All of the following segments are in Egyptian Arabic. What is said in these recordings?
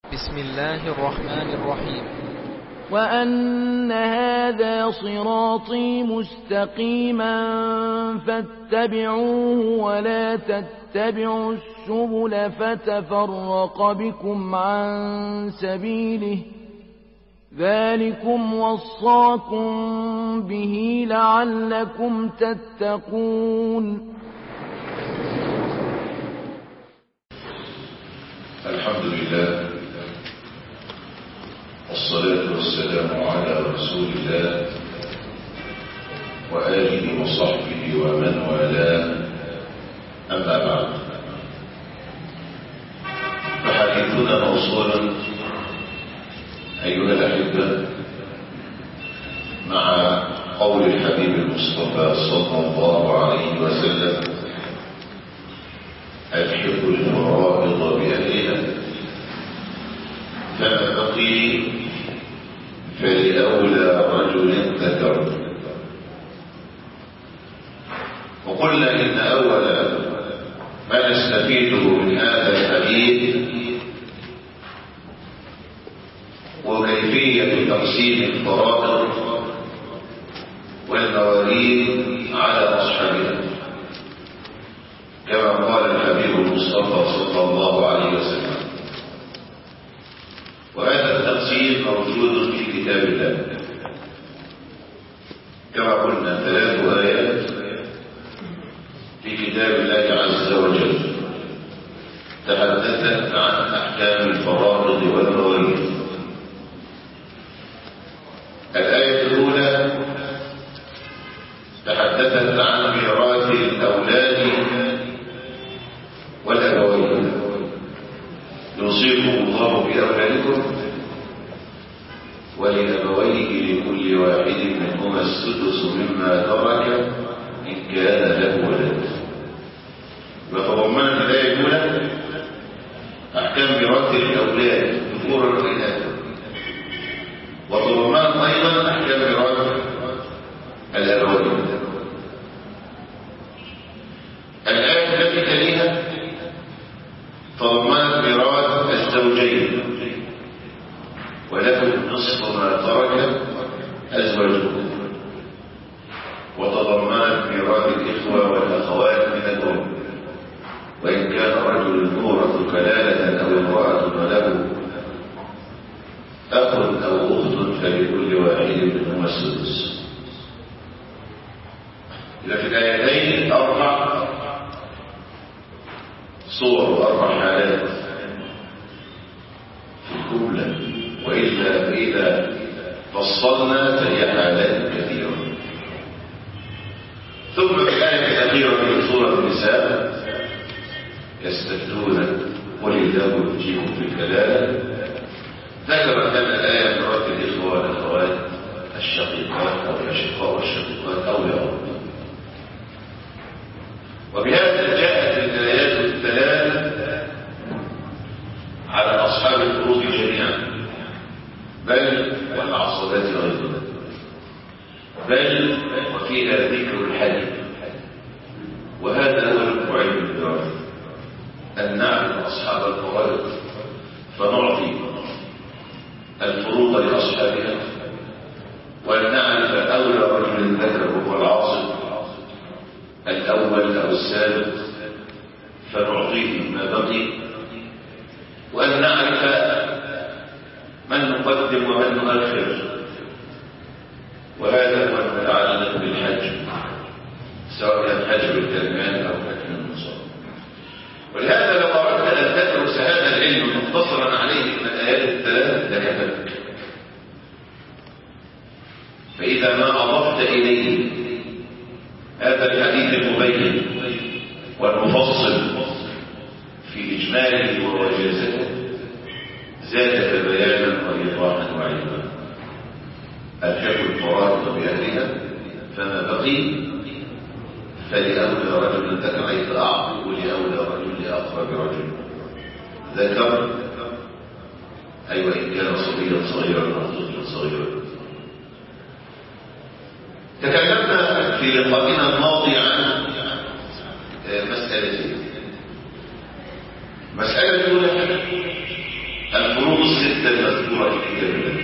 بسم الله الرحمن الرحيم وأن هذا صراطي مستقيما فاتبعوه ولا تتبعوا السبل فتفرق بكم عن سبيله ذلكم وصاكم به لعلكم تتقون الحمد لله والصلاة والسلام على رسول الله وآله وصحبه ومن والاه أما بعد فحديثنا موصول أيها الأحبة مع قول الحبيب المصطفى صلى الله عليه وسلم الحب الفرائض بأهلها فما بقي فلأولى رجل ذكر وقلنا إن أول ما نستفيده من هذا الحديث وكيفية تقسيم الفرائض والمواريث على أصحابها كما قال الحبيب المصطفى صلى الله عليه وسلم وهذا التقسيم موجود في كتاب الله كما قلنا ثلاث آيات في كتاب الله عز وجل تحدثت عن أحكام الفرائض والمواريث الآية الأولى تحدثت عن ميراث الأولاد والأبوين يوصيكم الله بأولادكم ولأبويه لكل واحد منهما السدس مما ترك إن كان له ولد وتضمنت الآية الأولى أحكام ميراث الأولاد ذكورا وإناثا وتضمنت أيضا أحكام ميراث الأبوين الآية التي تليها تضمنت ميراث الزوجين ولكم نصف ما ترك أزواجكم وتضمنت ميراث الإخوة والأخوات من الأم وإن كان رجل يورث كلالة أو امرأة وله أخ أو أخت فلكل واحد منهما السدس إذا في الآيتين أربع صور وأربع حالات في الجملة وإلا فإذا فصلنا فهي حالات كثيرة ثم في الآية الأخيرة من سورة النساء يستفتون قل الله يجيبهم في الكلام ذكرت لنا الآية مرات الإخوة والأخوات الشقيقات أو الأشقاء والشقيقات أو الأرض وبهذا جاءت الآيات الثلاث على أصحاب الفروض جميعا بل والعصبات أيضا بل وفيها ذكر الحديث وهذا هو المعين الدراسي أن نعرف أصحاب الفرائض فنعطي الفروض لأصحابها وأن نعرف أولى رجل ذكر هو العاصب الأول أو السابق فنعطيه ما بقي وأن نعرف من نقدم ومن نؤخر وهذا هو المتعلق بالحج سواء كان حج بالكلمان أو حج بالمصاب ولهذا لو أردت أن تدرس هذا العلم مختصرا عليه من الآيات الثلاث لكتبك فإذا ما أضفت إليه هذا الحديث المبين والمفصل في إجماله ووجازته زادك بيانا وإيضاحا وعلما الحق الفرائض بأهلها فما بقي فلأولى رجل ذكر أي فأعطي ولأولى رجل لأقرب رجل ذكر أي وإن كان صبيا صغيرا أو طفلا صغيرا تكلمنا في لقائنا الماضي عن مسألتين مسألة الأولى الفروض الستة المذكورة في كتاب الله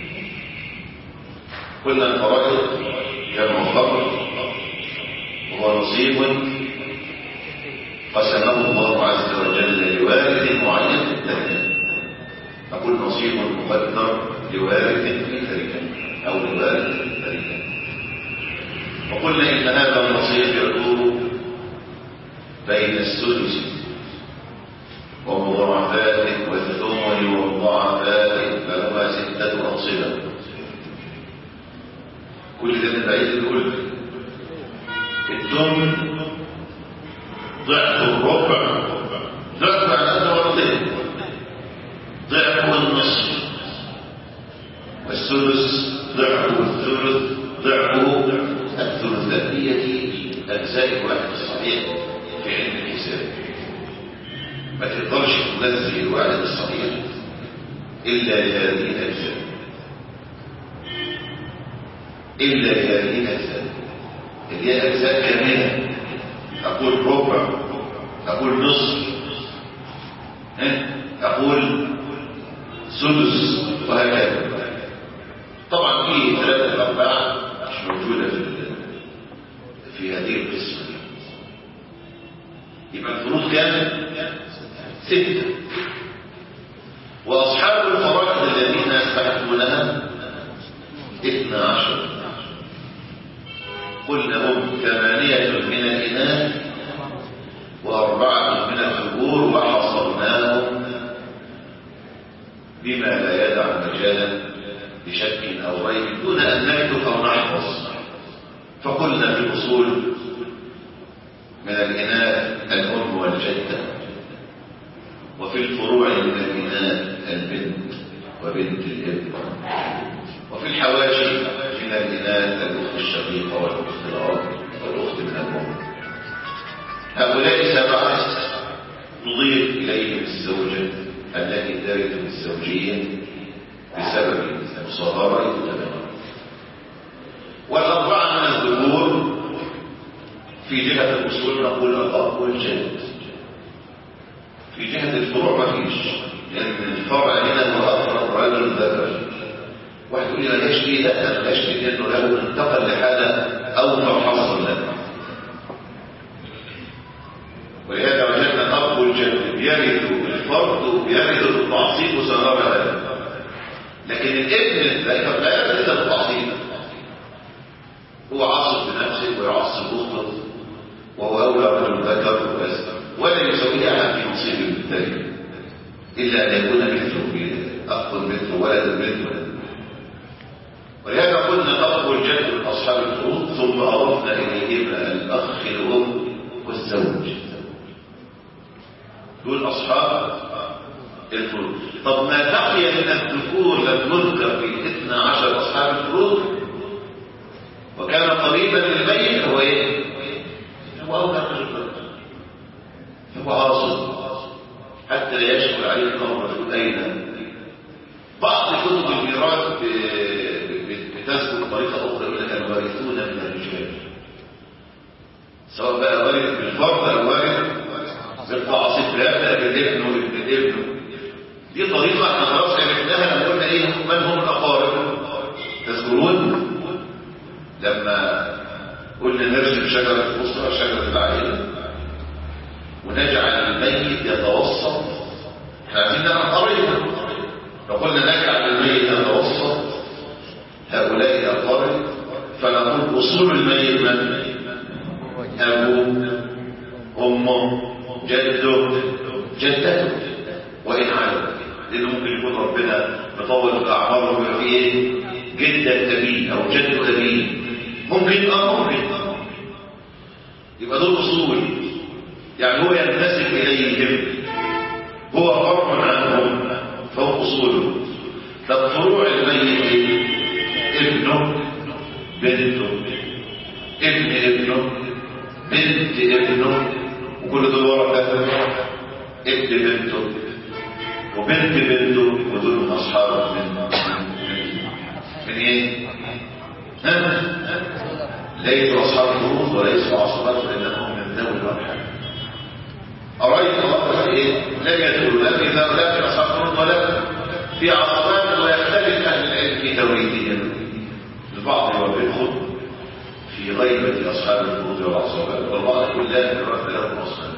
قلنا الفرائض جمع فرض وهو نصيب قسمه الله عز وجل لوارث معين في التركة نقول نصيب مقدر لوارث في تركة أو لوارث في التركة وقلنا إن هذا النصيب يدور بين السدس ومضاعفاته والثمن ومضاعفاته فهما ستة أنصبة كل ده من بعيد الكل الثمن ضعف الربع ضعف على قد مرتين ضعف النصف والثلث ضعف الثلث ضعفه الثلثانية أجزاء الواحد الصحيح في علم الحساب ما تقدرش تنزل الواحد الصحيح إلا لهذه الأجزاء إلا لهذه الأجزاء اللي هي أجزاء كاملة أقول ربع أقول نصف أقول سدس وهكذا طبعا في ثلاثة أرباع مش موجودة في في هذه القسمة يبقى الفروض كام؟ ستة وأصحاب الفرائض الذين يستحقونها اثنا عشر قلنا هم ثمانية من الإناث وأربعة من الذكور وحصرناهم بما لا يدع مجالا لشك أو ريب دون أن نكتب أو نحفظ فقلنا في الأصول من الإناث الأم والجدة وفي الفروع من الإناث البنت وبنت الابن وفي الحواشي من الإناث الأخت الشقيقة والأخت الأب والأخت من الأم هؤلاء سبعة تضيف إليهم الزوجة التي ترث بالزوجية بسبب مصاهرة التبني والأربعة من الذكور في جهة الأصول نقول الأب والجد في جهة الفروع ما فيش لأن الفرع هنا هو أقرب رجل ذكر واحد يقول لي ما يشتي لا ما يشتي لأنه له انتقل لحالة أوفر حصر له ولهذا وجدنا الأب والجد بيرثوا الفرد وبيرثوا بالتعصيب وسنرى هذا لكن الابن لا يرث إلا بالتعصيب هو عاصب بنفسه ويعصب أخته وهو أولى رجل ذكر ولا يسوي أحد في نصيب بالتالي إلا أن يكون مثله أخ مثله ولد مثله ولهذا قلنا الأخ والجد من أصحاب الفروض ثم أضفنا إليهما الأخ الأم والزوج دول أصحاب الفروض طب ما بقي من الذكور لم يذكر في 12 أصحاب الفروض وكان قريبا للميت هو ايه هو أولى رجل هو عاصم حتى لا يشكل عليه الأمر في أين بعض كتب الميراث بتذكر طريقة أخرى يقول لك الوارثون من الرجال سواء بقى وارث بالفرد أو وارث بالتعصيب لا بالابن وابن ابنه دي طريقة احنا خلاص عرفناها لما قلنا ايه من هم الأقارب تذكرون لما قلنا نرسم شجرة الأسرة شجرة العائلة ونجعل الميت يتوسط احنا عايزين نعمل قريبا لو قلنا نجعل الميت يتوسط هؤلاء الأقارب فنقول أصول الميت من؟ أبوه أمه جده جدته وإن علم لأنه ممكن يكون ربنا مطول الأعمار ويبقى فيه إيه؟ جدة أبيه أو جد أبيه ممكن اه ممكن يبقى دول اصول يعني هو ينتسب اليهم هو فرع عنهم فهو اصوله طب فروع الميت ابنه بنته ابن ابنه بنت ابنه وكل دول ورثه ابن بنته وبنت بنته ودول من اصحاب من من ايه ها ليسوا أصحاب الفروض وليسوا عصبات لأنهم من ذوي الأرحام أرأيت الله إيه لا يدخل لا في لا في أصحاب الفروض ولا في عصرات ويختلف أهل العلم في توريدهم البعض يوبخهم في غيبة أصحاب الفروض والعصبات والبعض يقول لا يرد لهم أصلا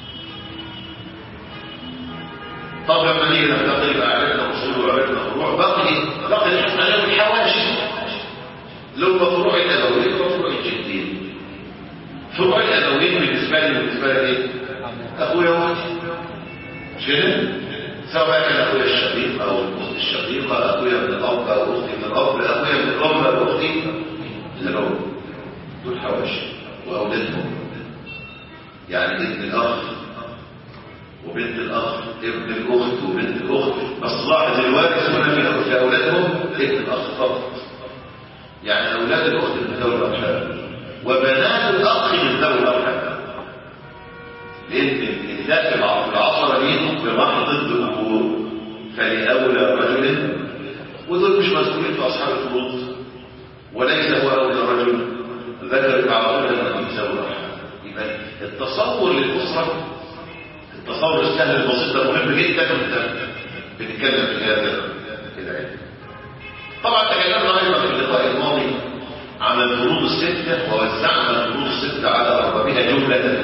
طب لما نيجي نفتقر يبقى عرفنا أصول وعرفنا فروع بقي بقي نحن عليهم الحواشي لو فروع الأبوين وفروع الجدين فروع الأبوين بالنسبة لي بالنسبة لي إيه؟ أخويا واحد مش كده؟ سواء كان أخويا الشقيق أو الأخت الشقيقة أخويا من الأب أو أختي من الأب أخويا من الأم أو أختي من الأم دول حواشي وأولادهم يعني ابن الأخ وبنت الأخ ابن الأخت وبنت الأخت بس لاحظ الوارث هنا في في أولادهم ابن الأخ فقط يعني أولاد الأخت من ذوي الأرحام وبنات الأخ من ذوي الأرحام لأن النساء في العصر ليهم بمحض الذكور فلأولى رجل ودول مش مسؤولين في أصحاب الفروض وليس هو أولى رجل ذكر على طول من ذوي الأرحام يبقى التصور للأسرة التصور السهل البسيط ده مهم جدا وانت بنتكلم في هذا العلم طبعا تكلمنا ايضا في اللقاء الماضي عن الفروض الستة ووزعنا الفروض الستة على أربابها جملة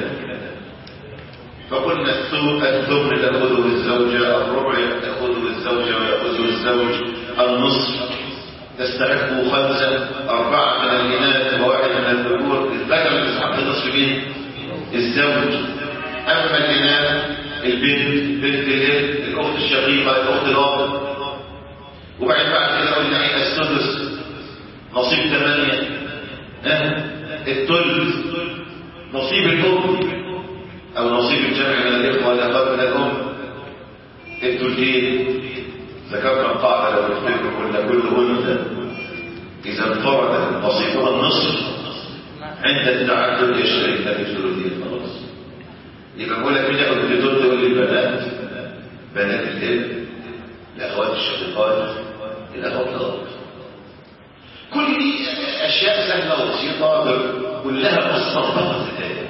فقلنا الثمن الثمن تأخذه الزوجة الربع تأخذه الزوجة ويأخذه الزوج النصف تستحق خمسة أربعة من الإناث وواحد من الذكور الذكر يستحق النصف مين؟ الزوج أما الإناث البنت بنت الابن الأخت الشقيقة الأخت الأب وبعد بعد كده قلنا ايه السدس نصيب ثمانية اه الثلث نصيب الأم أو نصيب الجمع من الإخوة والأخوات من الأم الثلثين ذكرنا القاعدة لو نفتكر قلنا كل أنثى إذا انفرد نصيبها النصف عند التعدد يشتركنا في الثلثين خلاص يبقى بقول لك مين ياخد في دول تقول لي البنات بنات الابن الاخوات الشقيقات الاخوات الاب كل دي اشياء سهله وبسيطه كلها مستنبطه في الايات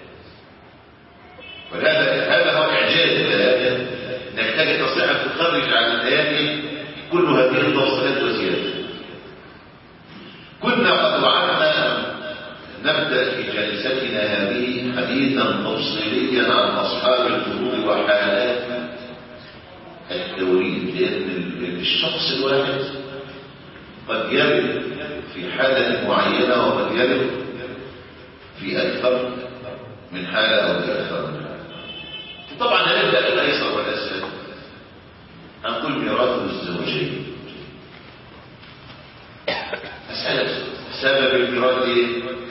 ولهذا هذا هو اعجاز الايات انك تجد تستطيع ان تخرج عن الايات كل هذه التفصيلات وزياده كنا قد وعدنا نبدأ في جلستنا هذه حديثا تفصيليا عن أصحاب الفروض وحالات التوريد لأن الشخص الواحد قد يرد في حالة معينة وقد يرد في أكثر من حالة أو في أكثر من حالة طبعا هنبدأ الأيسر والأسهل هنقول ميراث الزوجين مسألة سبب الميراث ايه؟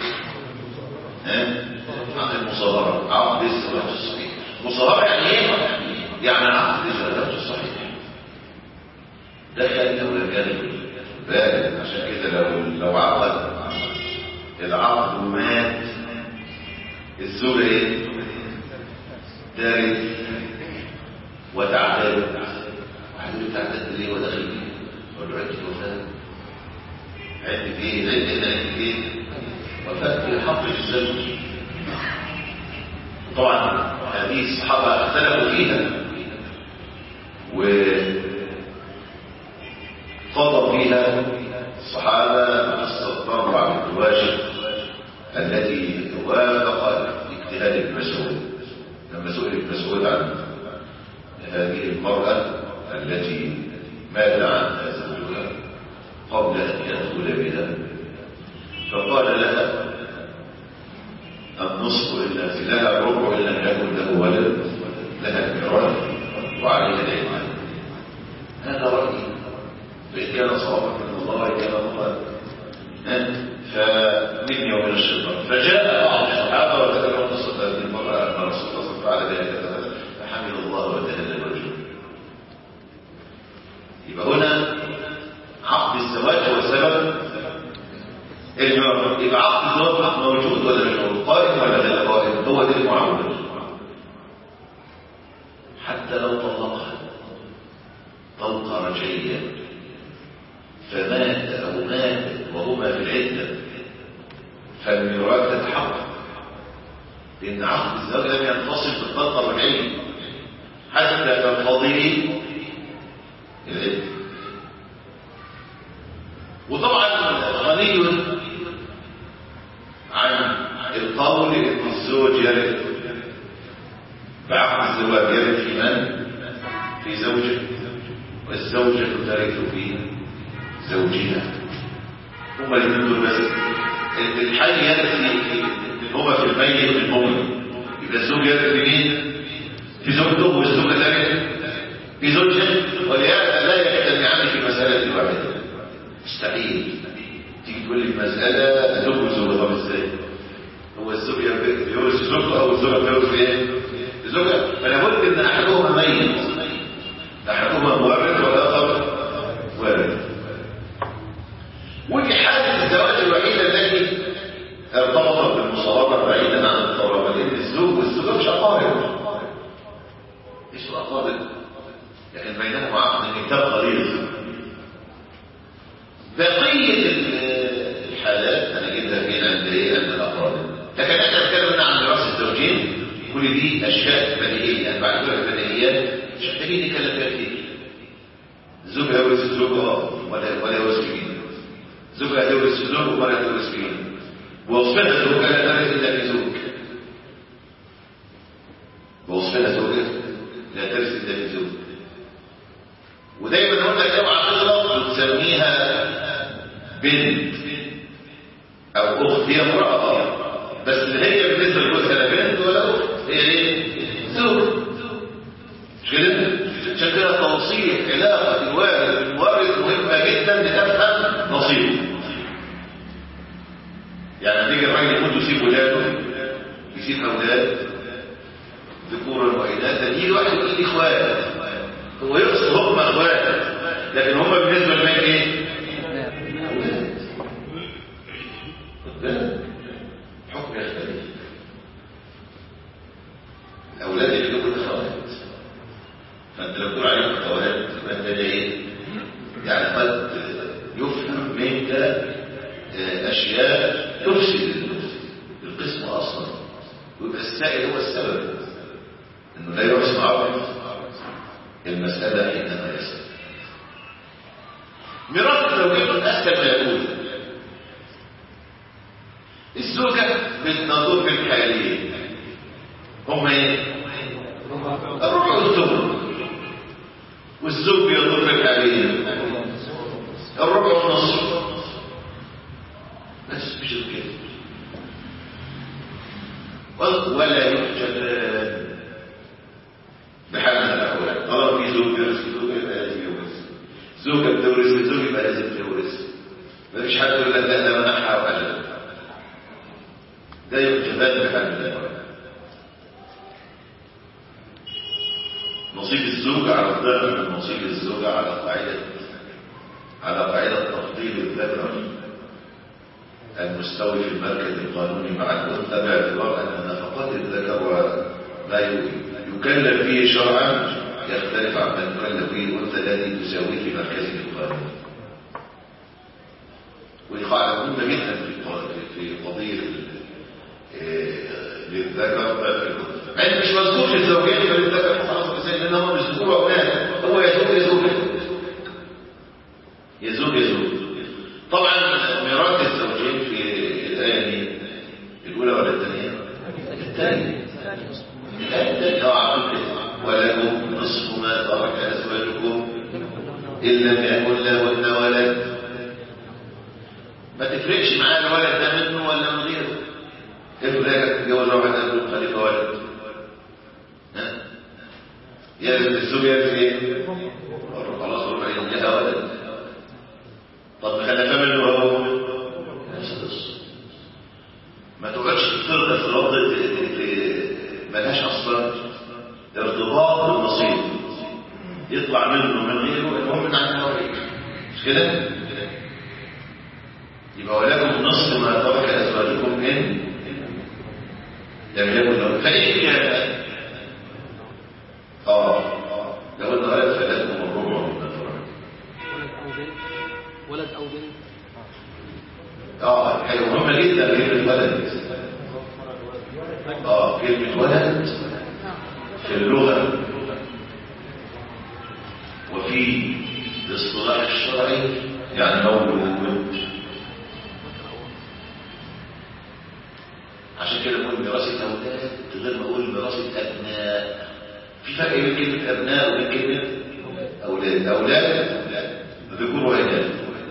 عقد المصاهرة عقد الزواج الصحيح مصاهرة يعني ايه؟ يعني عقد الزواج الصحيح ده كان ولا كان بالغ عشان كده لو لو عقد العقد مات الزوجة ايه؟ تارك وتعتاد وحدود تعتاد ليه ودخل فيه؟ ولا عدة وفاة عدة ايه؟ عدة عدة ايه؟ وفاة الحق للزوج طبعا هذه الصحابة اختلفوا فيها وقضى فيها الصحابة قصة مرة عن الواجب التي وافق اجتهاد ابن مسعود لما سئل ابن مسعود عن هذه المرأة التي مات عنها زوجها قبل أن يدخل بها فقال لها النصف إلا في لها الربع إن لم يكن له ولد لها الميراث وعليها الإيمان هذا رأيي فإن كان صوابا من الله كان الله فمن يوم الشيطان فجاء بعض الصحابة وذكروا قصة هذه المرأة أن رسول الله صلى الله عليه وسلم فحمد الله وتهدى الرجل يبقى هنا عقد الزواج هو سبب الميراث يبقى عقد الزواج موجود ولا مش موجود قائم ولا غير قائم هو ده المعول حتى لو طلقها طلقة رجعية فمات أو مات وهما في العدة فالميراث تتحقق لأن عقد الزواج لم ينفصل بالطلقة الرجعية حتى تنقضي العدة والزوجة ترث في زوجها هما الاثنين دول بس الحي يأتي في هما في الميت من مؤمن يبقى الزوج يرث في مين؟ في زوجته والزوجة ترث في زوجها ولهذا لا يجتمعان في مسألة واحدة مستحيل تيجي تقول لي مسألة زوج وزوجة طب ازاي؟ هو الزوج يورث زوجته او الزوجة تورث ايه؟ الزوجة فلا بد ان احدهما ميت احدهما مورث والاخر وارث ودي حالة الزواج الوحيدة التي ارتبطت بالمصارفة بعيدا عن القرابة لان الزوج والزوجة مش اقارب مش اقارب لكن بينهما عقد الكتاب غليظ بقية الحالات هنجدها فين عند ايه عند الاقارب لكن احنا بنتكلم عن دراسة الزوجين كل دي اشياء بديهية يعني بعد كده البديهيات مش محتاجين نتكلم فيها كتير الزوج هيورث الزوج اه ولا ولا يورث مين زوج هيورث الزوج ولا يورث مين بوصفنا زوج لا ترث الا في زوج بوصفنا زوجة لا ترث الا في زوج ودايما نقول لك اوعى تغلط وتسميها بنت او اخت هي امراه بس هي بالنسبه لجوزها لا بنت ولا اخت هي ايه زوج مش كده عشان كده توصيف علاقه الوارث بالوارث مهمه جدا لتفهم نصيبه يعني تيجي الراجل يموت يسيب ولاده يسيب اولاد ذكورا واناثا يجي واحد يقول لي اخوات هو يقصد هم اخوات لكن هم بالنسبه لمن ايه حكم يختلف الاولاد اللي بيكون اخوات فانت لو تقول عليهم اخوات يبقى انت ايه يعني قد يفهم منك اشياء تفسد القسم اصلا ويبقى السائل هو السبب انه لا يحسن عرض المسألة حينما يسأل ميراث الزوجين أسهل ما يكون الزوجة بتنظر في الحالين هم ايه؟ الربع والثمن والزوج بيدور في الحالين الربع والنصف بس مش كده ولا يحجبان بحال من الاحوال طالما في زوج يورث زوج يبقى لازم يورث زوجه بتورث الزوج يبقى لازم تورث مفيش حد يقول لك لا ده منحها واجل ده يحجبان بحال من الاحوال نصيب الزوج على الضعف من نصيب الزوجة على قاعدة على قاعدة تفضيل الذكر المستوي في المركز القانوني مع الأنثى باعتبار أن نفقات الذكر وما يكلف به شرعا يختلف عما يكلف به الأنثى الذي تساويه في مركزه القانوني ودي قاعدة مهمة جدا في في قضية للذكر يعني مش مذكور في الزوجين فللذكر خلاص بس لان هو مش ذكور واولاد هو يزوج يزوج يزوج يزوج طبعا ميراث الزوجين في الايه دي الاولى ولا الثانيه الثانيه الثانيه اه ولكم نصف ما ترك ازواجكم ان لم يكن لهن ولد ما تفرقش معاه الولد ده منه ولا من غيره كيف لا تتجوز واحد قبل خليفه ولد يلزم الزوج يلزم ايه خلاص ربع ينجها ولد طب خلفه منه هو ما تقعدش تفرق في الارض ملهاش اصلا ارتباط بالنصيب يطلع منه من غيره المهم ان عندنا ولي مش كده يبقى ولكم نصف ما ترك ازواجكم ان لم يكن له فإن كان اه لو ان ولد فلكم الربع مما ترك ولد او بنت اه حلو مهمه جدا كلمه ولد اه كلمه ولد في اللغه وفي الاصطلاح الشرعي يعني مولود عشان كده نقول دراسة أولاد غير ما أقول دراسة أبناء في فرق بين كلمة أبناء وبين كلمة أولاد أولاد أولاد ذكور وإناث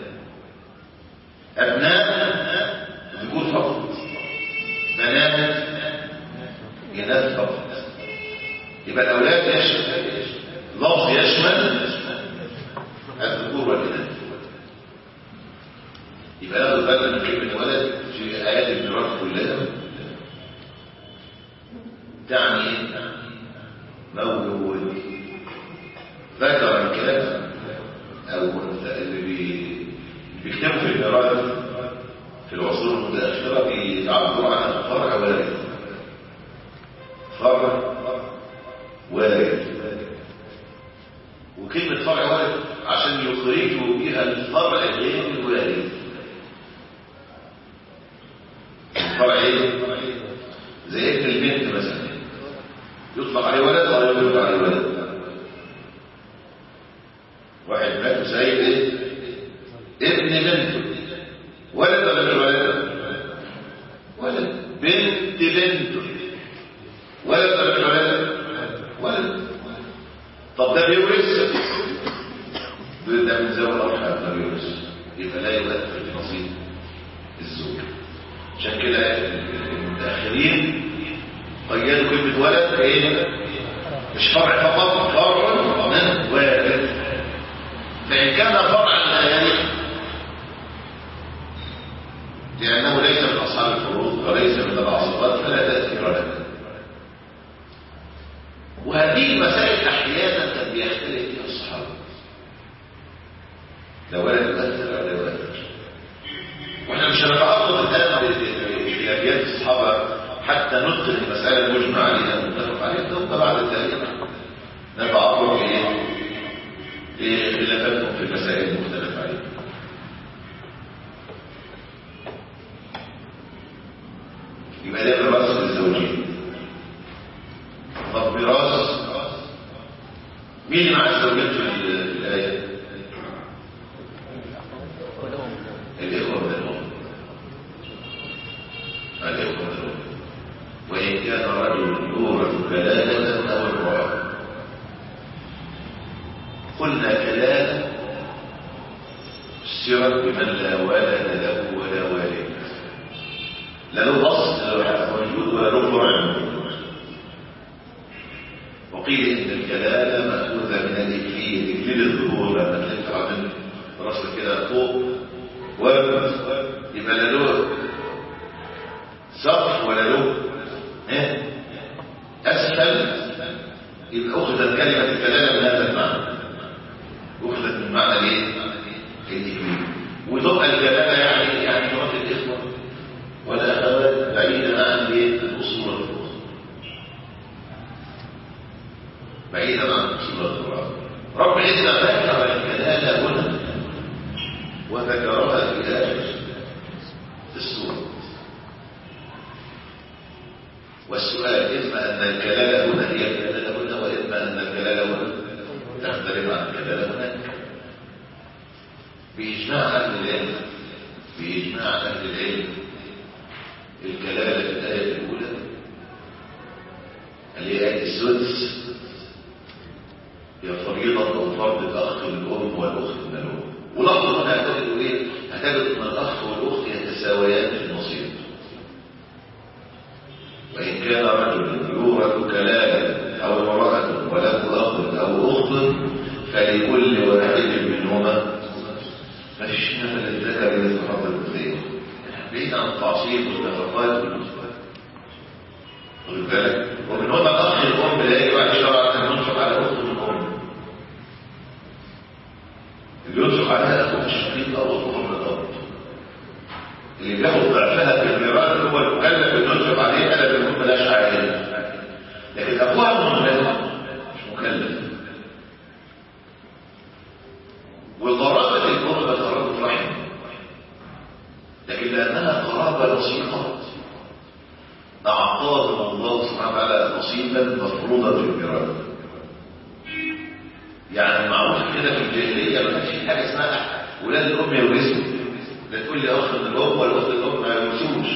أبناء ذكور فقط بنات إناث فقط يبقى الأولاد يشمل لفظ يشمل الذكور والإناث يبقى ناخد بالنا من كلمة ولد في آيات الميراث كلها تعني مولود ذكر الكلام أو اللي بي- بيكتبوا في الميراث في العصور المتأخرة بيعبروا عنها فرع وارث فرع وارث وكلمة فرع وارث عشان يخرجوا بها الفرع غير الوارث الفرع ايه؟ زي ابن البنت مثلا يطلق عليه ولد ولا يطلق عليه ولد واحد مات وسايب ايه؟ ابن بنته ولد ولا مش ولد؟ ولد بنت بنته ولد ولا مش ولد؟ ولد طب ده بيورث بيقول ده من ذوي الارحام ما بيورث يبقى لا يؤثر في نصيب الزوج عشان كده المتاخرين قيدوا كلمه ولد ايه مش فرع فقط فرع من وارث فان كان فرعا لا يرث لانه ليس من اصحاب الفروض وليس من العصبات فلا تاثير له وهذه المسائل احيانا قد بيختلف فيها الصحابه لا ولد يؤثر ولا يؤثر واحنا مش هنتعرض الان الى ابيات الصحابه حتى ندخل المساله المجمع عليها المتفق عليها ثم بعد ذلك نتعرض ايه لخلافاتهم في المسائل المختلفه عليها يبقى ده ميراث للزوجين طب ميراث مين اللي مع الزوجات في ال- في الايه الإخوة من الأم الإخوة من الأم وإن كان رجل يورث كلالة أو امرأة قلنا كلالة السرت بمن لا ولد له ولا والد لا له أصل لا له موجود ولا له فرع موجود وقيل إن الكلالة مأخوذة من الإكليل إكليل الظهور لما تلف عن راسك كده فوق وابن يبقى لا له سقف ولا له إيه؟ اسفل يبقى اخذت كلمه الكلام من هذا المعنى اخذت من معنى الايه الإكليل وتبقى الكلامه يعني يعني مرات الاخوه والاخوات بعيدا عن الايه الاصول الفروع بعيدا عن اصول الفروع رب العزه ذكر الكلام هنا وذكرها في آخر السورة والسؤال إما أن الكلالة هنا هي الكلالة هنا وإما أن الكلالة هنا تختلف عن الكلالة هناك بإجماع أهل العلم بإجماع أهل العلم الكلالة في الآية الأولى اللي هي آية السدس هي فريضة أو فرض الأخ للأم والأخت من الأم ولفظ هنا هتجد ايه هتجد ان الاخ والاخت يتساويان في النصيب وان كان رجل يورث كلالا او امراه وله اخ او اخت فلكل واحد منهما مفيش هنا للذكر مثل حظ الانثيين بعيد عن التعصيب والنفقات واخد بالك ومن هنا الاخ الام لا يجب عليه شرعا ان ينفق على اخت الام اللي ينفق عليها اخوه الشقيق او اخوه من الارض اللي بياخد ضعفها في الميراث هو المكلف انه ينفق عليها لا بيكون ملاش عائله لكن اخوها مكلف مش مكلف وقرابه الام قرابه رحم لكن لانها قرابه وسيطه اعطاهم الله سبحانه وتعالى نصيبا مفروضا في الميراث يعني معروف كده في الجاهليه ما كانش في حاجه اسمها ولاد الام يورثوا لا تقول لي اخ من الام ولا اخت الام ما يورثوش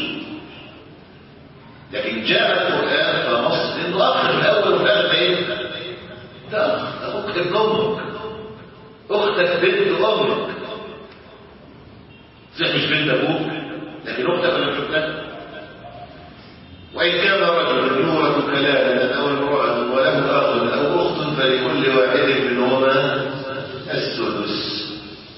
لكن جاء القران فنص انه اخ في الاول وفي الاخر ايه؟ ده اخ اخوك ابن امك اختك بنت امك صحيح مش بنت ابوك لكن اختك ولا مش اختك وان كان رجل يورث كلالا او امراه وله اخ او اخت فلكل واحد منهما السدس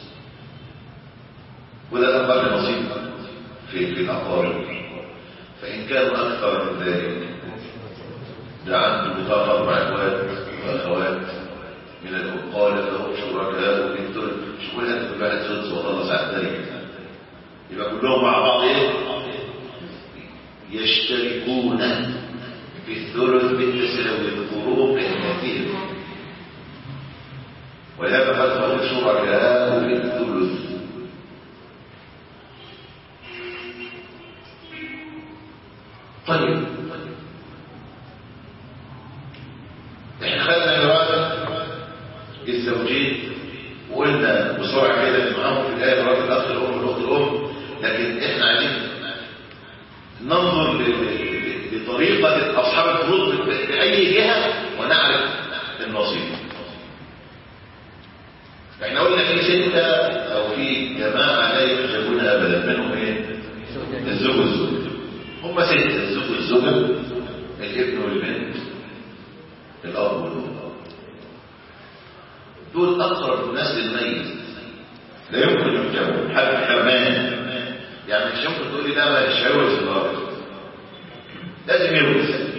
وده اقل نصيب في في الاقارب فان كانوا اكثر من ذلك ده عنده بطاقه اربع اخوات واخوات من الأبقال فهم شركاء في الثلث مش كل هذا كل واحد ثلث وخلص على الثاني يبقى كلهم مع بعض ايه يشتركون في الثلث بالتساوي القروب كثير ولهذا قد فهم شركاء في الثلث طيب احنا خدنا مراد الزوجين وقلنا بسرعه كده اللي معاهم في الايه مراد الاخ الام والاخت الام لكن احنا عايزين ننظر ل- ل- لطريقه اصحاب الفروض باي جهه ونعرف النصيب احنا قلنا في سته او في جماعه لا يحجبون ابدا منهم ايه الزوج والزوج هم سته الزوج والزوجه الابن والبنت الاب والام دول اقرب الناس للميت لا يمكن يحجبوا حتى حرمان يعني مش يمكن تقول لي ده ما مش هيورث الراجل لازم يورث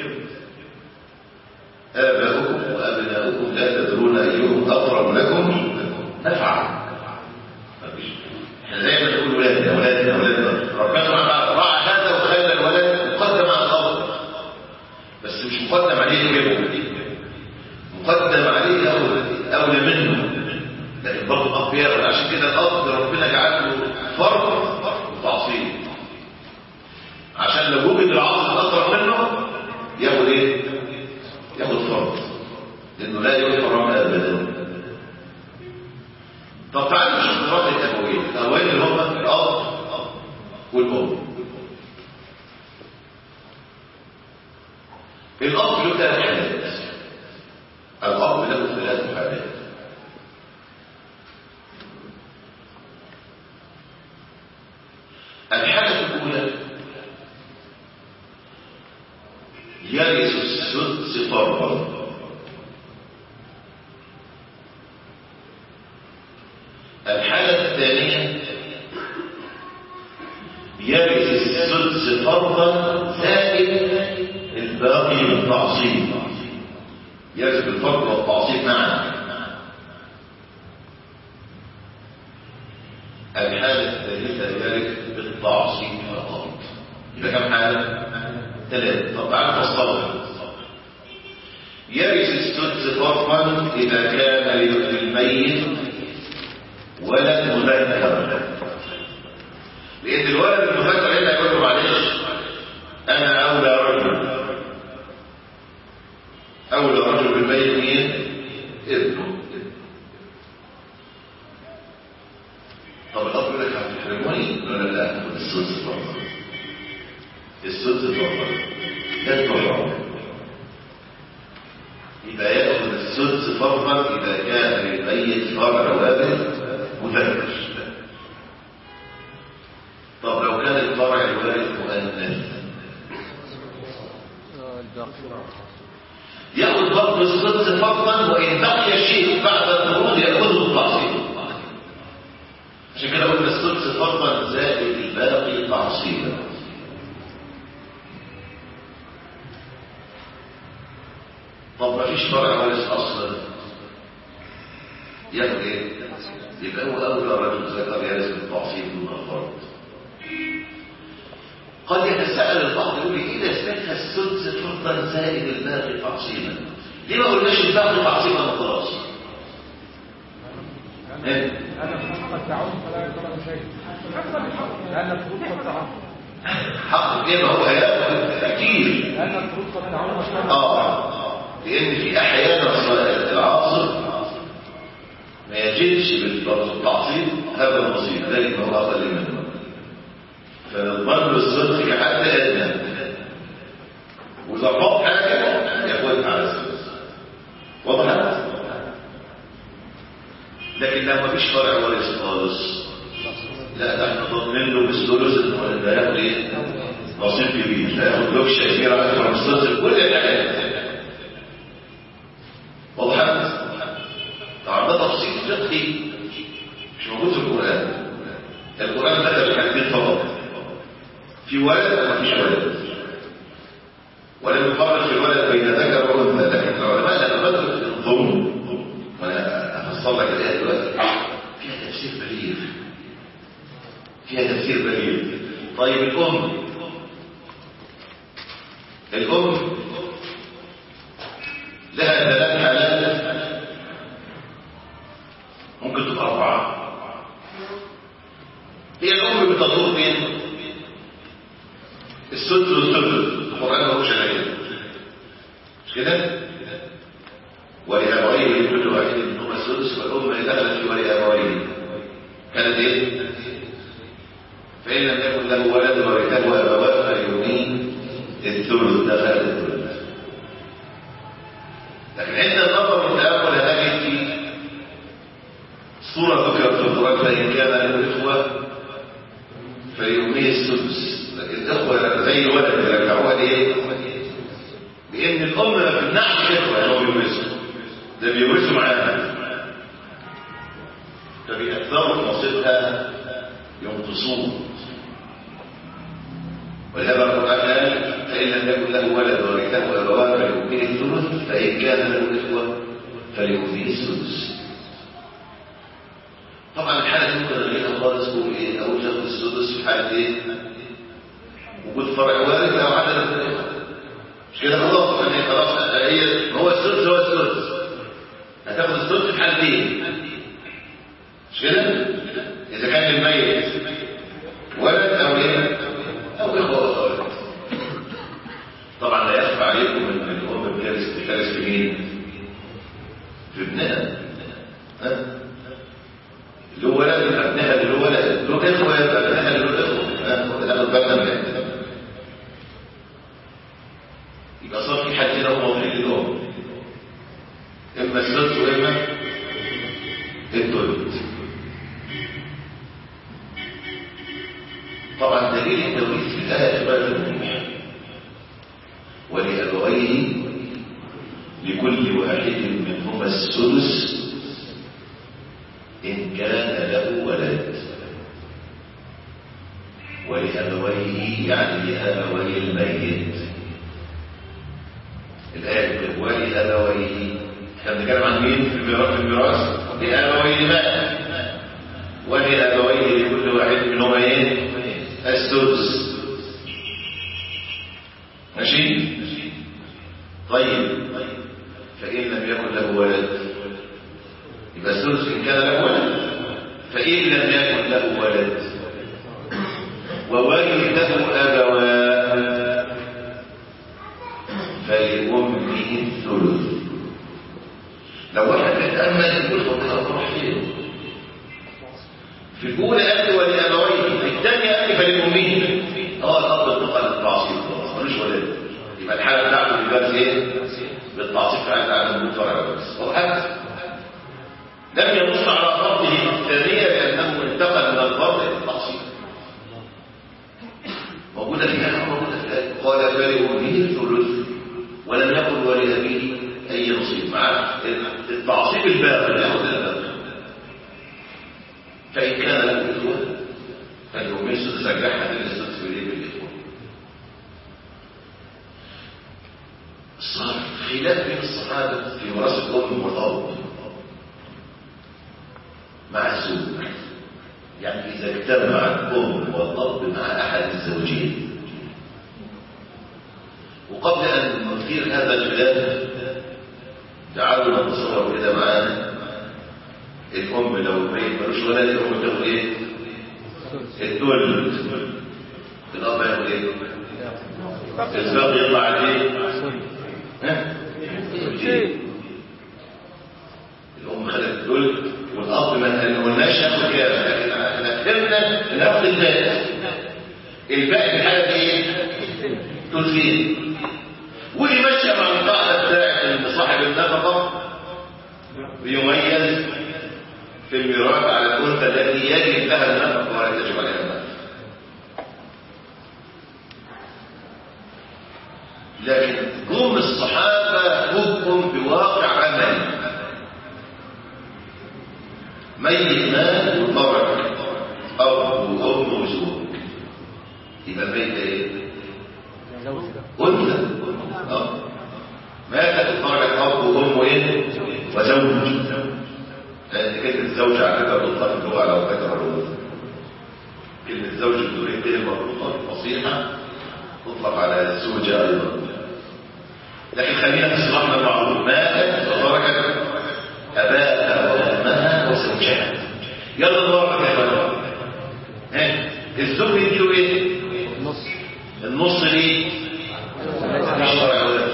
آباؤكم وأبناؤكم لا تدرون أيهم أقرب لكم نفعا مفيش. احنا زي ما تقول ولادنا ولادنا ولادنا ربنا سبحانه راعى هذا وخلى الولد مقدم على الأرض بس مش مقدم عليه يجيبه مقدم عليه أولى أولى منه لكن برضه الأب ياخد عشان كده الأب ربنا جعل له فرق وتعصيب عشان لو وجد العصر الأقرب منه ياخد إيه؟ ياخد فرق لأنه لا يحرم أبدا طب تعالوا نشوف مرات الأبوين الأبوين اللي هم الأب والأم الأب له ثلاث حالات الأب له ثلاث حالات الحالة الأولى يرث السدس فرضا الحالة الثانية يرث السدس فرضا زائد الباقي بالتعصيب يرث الفرض والتعصيب معا الحالة الثالثة يرث بالتعصيب فقط يبقى كم حالة؟ ثلاثة طب تعالى نفصلها يرث السدس فرضا إذا كان للميت ولد مذكر لأن الولد المذكر هنا يقول له معلش أنا أولى رجل أولى رجل بالميت مين؟ ابنه طب الأب يقول لك هتحرموني ولا لا؟ السدس فرضا السدس فرضا ده الفرض يبقى يأخذ السدس فرضا إذا كان للميت فرع وابن مذكر طب لو كان الفرع الوارث مؤنث يأخذ برضه السدس فرضا وإن بقي شيء بعد الفروض يأخذه التعصيب عشان كده قلنا السدس فرضا زائد الباقي تعصيبا طب ما فيش فرع وارث اصلا ياخد ايه يبقى هو اولى رجل ذكر يرث بالتعصيب دون الفرض قد يتساءل البعض يقول لي اذا استكفى السدس فرضا زائد الباقي تعصيبا ليه ما قلناش الباقي تعصيبا وخلاص إيه؟ لأن الفروض قد تعود فلا يطلب شيء لأن الفروض قد تعود حق ايه ما هو هياخد كتير لأن الفروض قد تعود مشكلة اه لان في احيانا العاصر ما يجدش بالتعصيب هذا النصيب ذلك هو اقل منه فنضمن له الصدق كحد ادنى واذا فاض حاجه ياخدها على السدس وضحت لكن لو مفيش فرع وارث خالص لا ده احنا ضامنين له بالثلث ان ده ياخد ايه؟ نصيب كبير لا ياخد لوكشه كبيره على 15 كل الحاجات وضحت؟ طبعا ده تفصيل فقهي مش موجود في القران القران ذكر الحاجتين فقط في ولد وما فيش ولد ولم يفرق في الولد بين ذكر وانثى لكن العلماء لما بدأوا في الظلم وانا افصل لك الايه دلوقتي فيها تفسير بليغ فيها تفسير بليغ طيب الام الام لها ثلاث حالات ممكن تبقى اربعه هي الام بتدور بين السدس والثلث القرآن ما هوش غير مش كده ولأبويه كل واحد منهما السدس والأم اللي دخلت في ولأبويه كانت ايه فإن لم يكن له ولد ورثه أبواه فيغنيه الثلث دخل الثلث لكن عند النظر والتأمل هنجد في صورة ذكرت في القرآن فإن كان له إخوة فيغنيه السدس الإخوة زي الولد يرجعوها ليه؟ لأن الأم ما بتمنعش الإخوة اللي هو بيورثوا ده بيورثوا معاها فبيأثروا في نصيبها ينقصون ولهذا القرآن قال فإن لم يكن له ولد ورثه أبواه فليؤتيه الثلث فإن كان له إخوة فليؤتيه السدس طبعا الحالة دي ممكن نغيرها خالص تقول إيه؟ أقول تاخد السدس في حالة إيه؟ وجود فرع وارث او عدد من الاخوه مش كده خلاص يعني خلاص هي هو السدس هو السدس هتاخد السدس في حالتين مش كده اذا كان الميت ولد او ايه او اخوه وخوات طبعا لا يخفى عليكم ان الام بتجلس بتجلس في مين في ابنها ها اللي هو ولد يبقى ابنها اللي هو ولد له اخوه يبقى ابنها اللي له اخوه ها ناخد بالنا من يبقى صار في حاجتين هم موضوعين للأم إما السدس وإما الثلث طبعا دليل التوريث في الآية غير المنيح ولأبويه لكل واحد منهما السدس إن كان له ولد ولأبويه يعني لأبوي الميت الآية بتقول ولأبويه احنا بنتكلم عن مين في الميراث في الميراث لأبويه مات ولأبويه لكل واحد منهما ايه السدس ماشي طيب فإن لم يكن له ولد يبقى السدس إن كان له ولد فإن لم يكن له ولد وورثه أبواه فلأمه الثلث لو واحد يتأمل يقول فضيلة تروح فين في الأولى أنت ولأبويه في الثانية أنت فلأمه اه الأب انتقل للتعصيب ملوش ولد يبقى الحالة بتاعته بالبرز ايه؟ بالتعصيب فعلا على المنفرع بس وضحت لم ينص على فرضه الثانية لأنه انتقل من الفرض إلى التعصيب موجودة في هذا موجودة في هذا قال فلأمه الثلث ولم يكن ولأبيه أي نصيب مع التعصيب الباقي ياخذ الباقي فإن كان له إخوة فاليومين سدس رجعها للسدس إليه بالإخوة صار خلاف بين الصحابة في وراثة الأم والأب مع الزوج يعني إذا اجتمع الأم والأب مع أحد الزوجين وقبل أن نثير هذا الخلاف تعالوا نتصور كده معانا الأم لو الميت ملوش ولد الأم تاخد إيه؟ الدول الأب ياخد إيه؟ الباقي يطلع عليه ها؟ الأم خدت الدول والأب ما قلناش ياخد كام لكن احنا فهمنا ناخد الباقي الباقي في حالة إيه؟ تلفين واللي ماشي مع القاعدة بتاعت ان صاحب النفقة بيميز في الميراث على الأنثى التي يجب لها النفقة ولا تجب عليها النفقة لكن جم الصحابة جم بواقع عملي ميت مات وترك أب وأم وزوج يبقى الميت ده إيه؟ أنثى آه. ماتت وتركت أب وأم وإيه؟ وزوج لأن كلمة زوج على فكرة بتطلق اللغة على الذكر والأنثى كلمة زوج بدون كلمة مربوطة فصيحة تطلق على الزوجة أيضا لكن خلينا في صلاحنا المعروف ماتت وتركت أباءها وأمها وزوجها يلا نورك يا بابا ها الزوج يديله ايه؟ النص النص ليه؟ الشرع ولد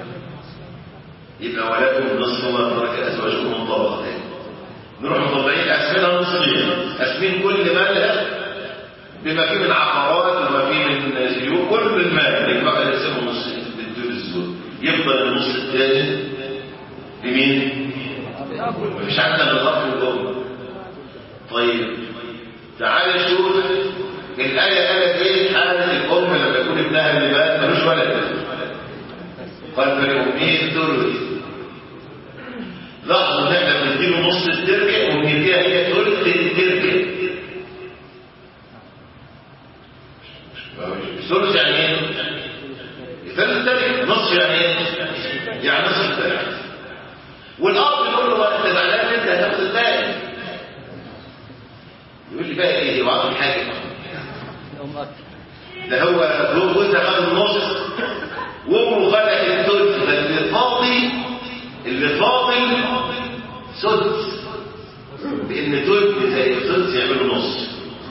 يبقى ولدهم نصف ما ترك ازواجهم مطابقتين نروح مطبقين اسمنا نصفين اسمين كل مالها بما فيه من عقارات وما فيه من سيوف كل المال يبقى نقسمه نصين بالدور الزوج يفضل النص الثاني لمين؟ مفيش عندنا الاب والام طيب تعال شوف الآية قالت ايه حالة الأم لما يكون ابنها اللي مات ملوش ولد قال فلأمه الثلث لاحظوا ان احنا بنديله نص التركة وبنديها هي ثلث التركة الثلث يعني ايه؟ الثلث التركة نص يعني ايه؟ يعني نص التركة والأب يقول له انت زعلان انت هتاخد الباقي يقول لي بقى ايه وعطي حاجة الأم أكثر ده هو هو جوزها خد النص وامه خدت الثلث فاللي فاضي اللي فاضل سدس لان ثلث زي الثلث يعملوا نص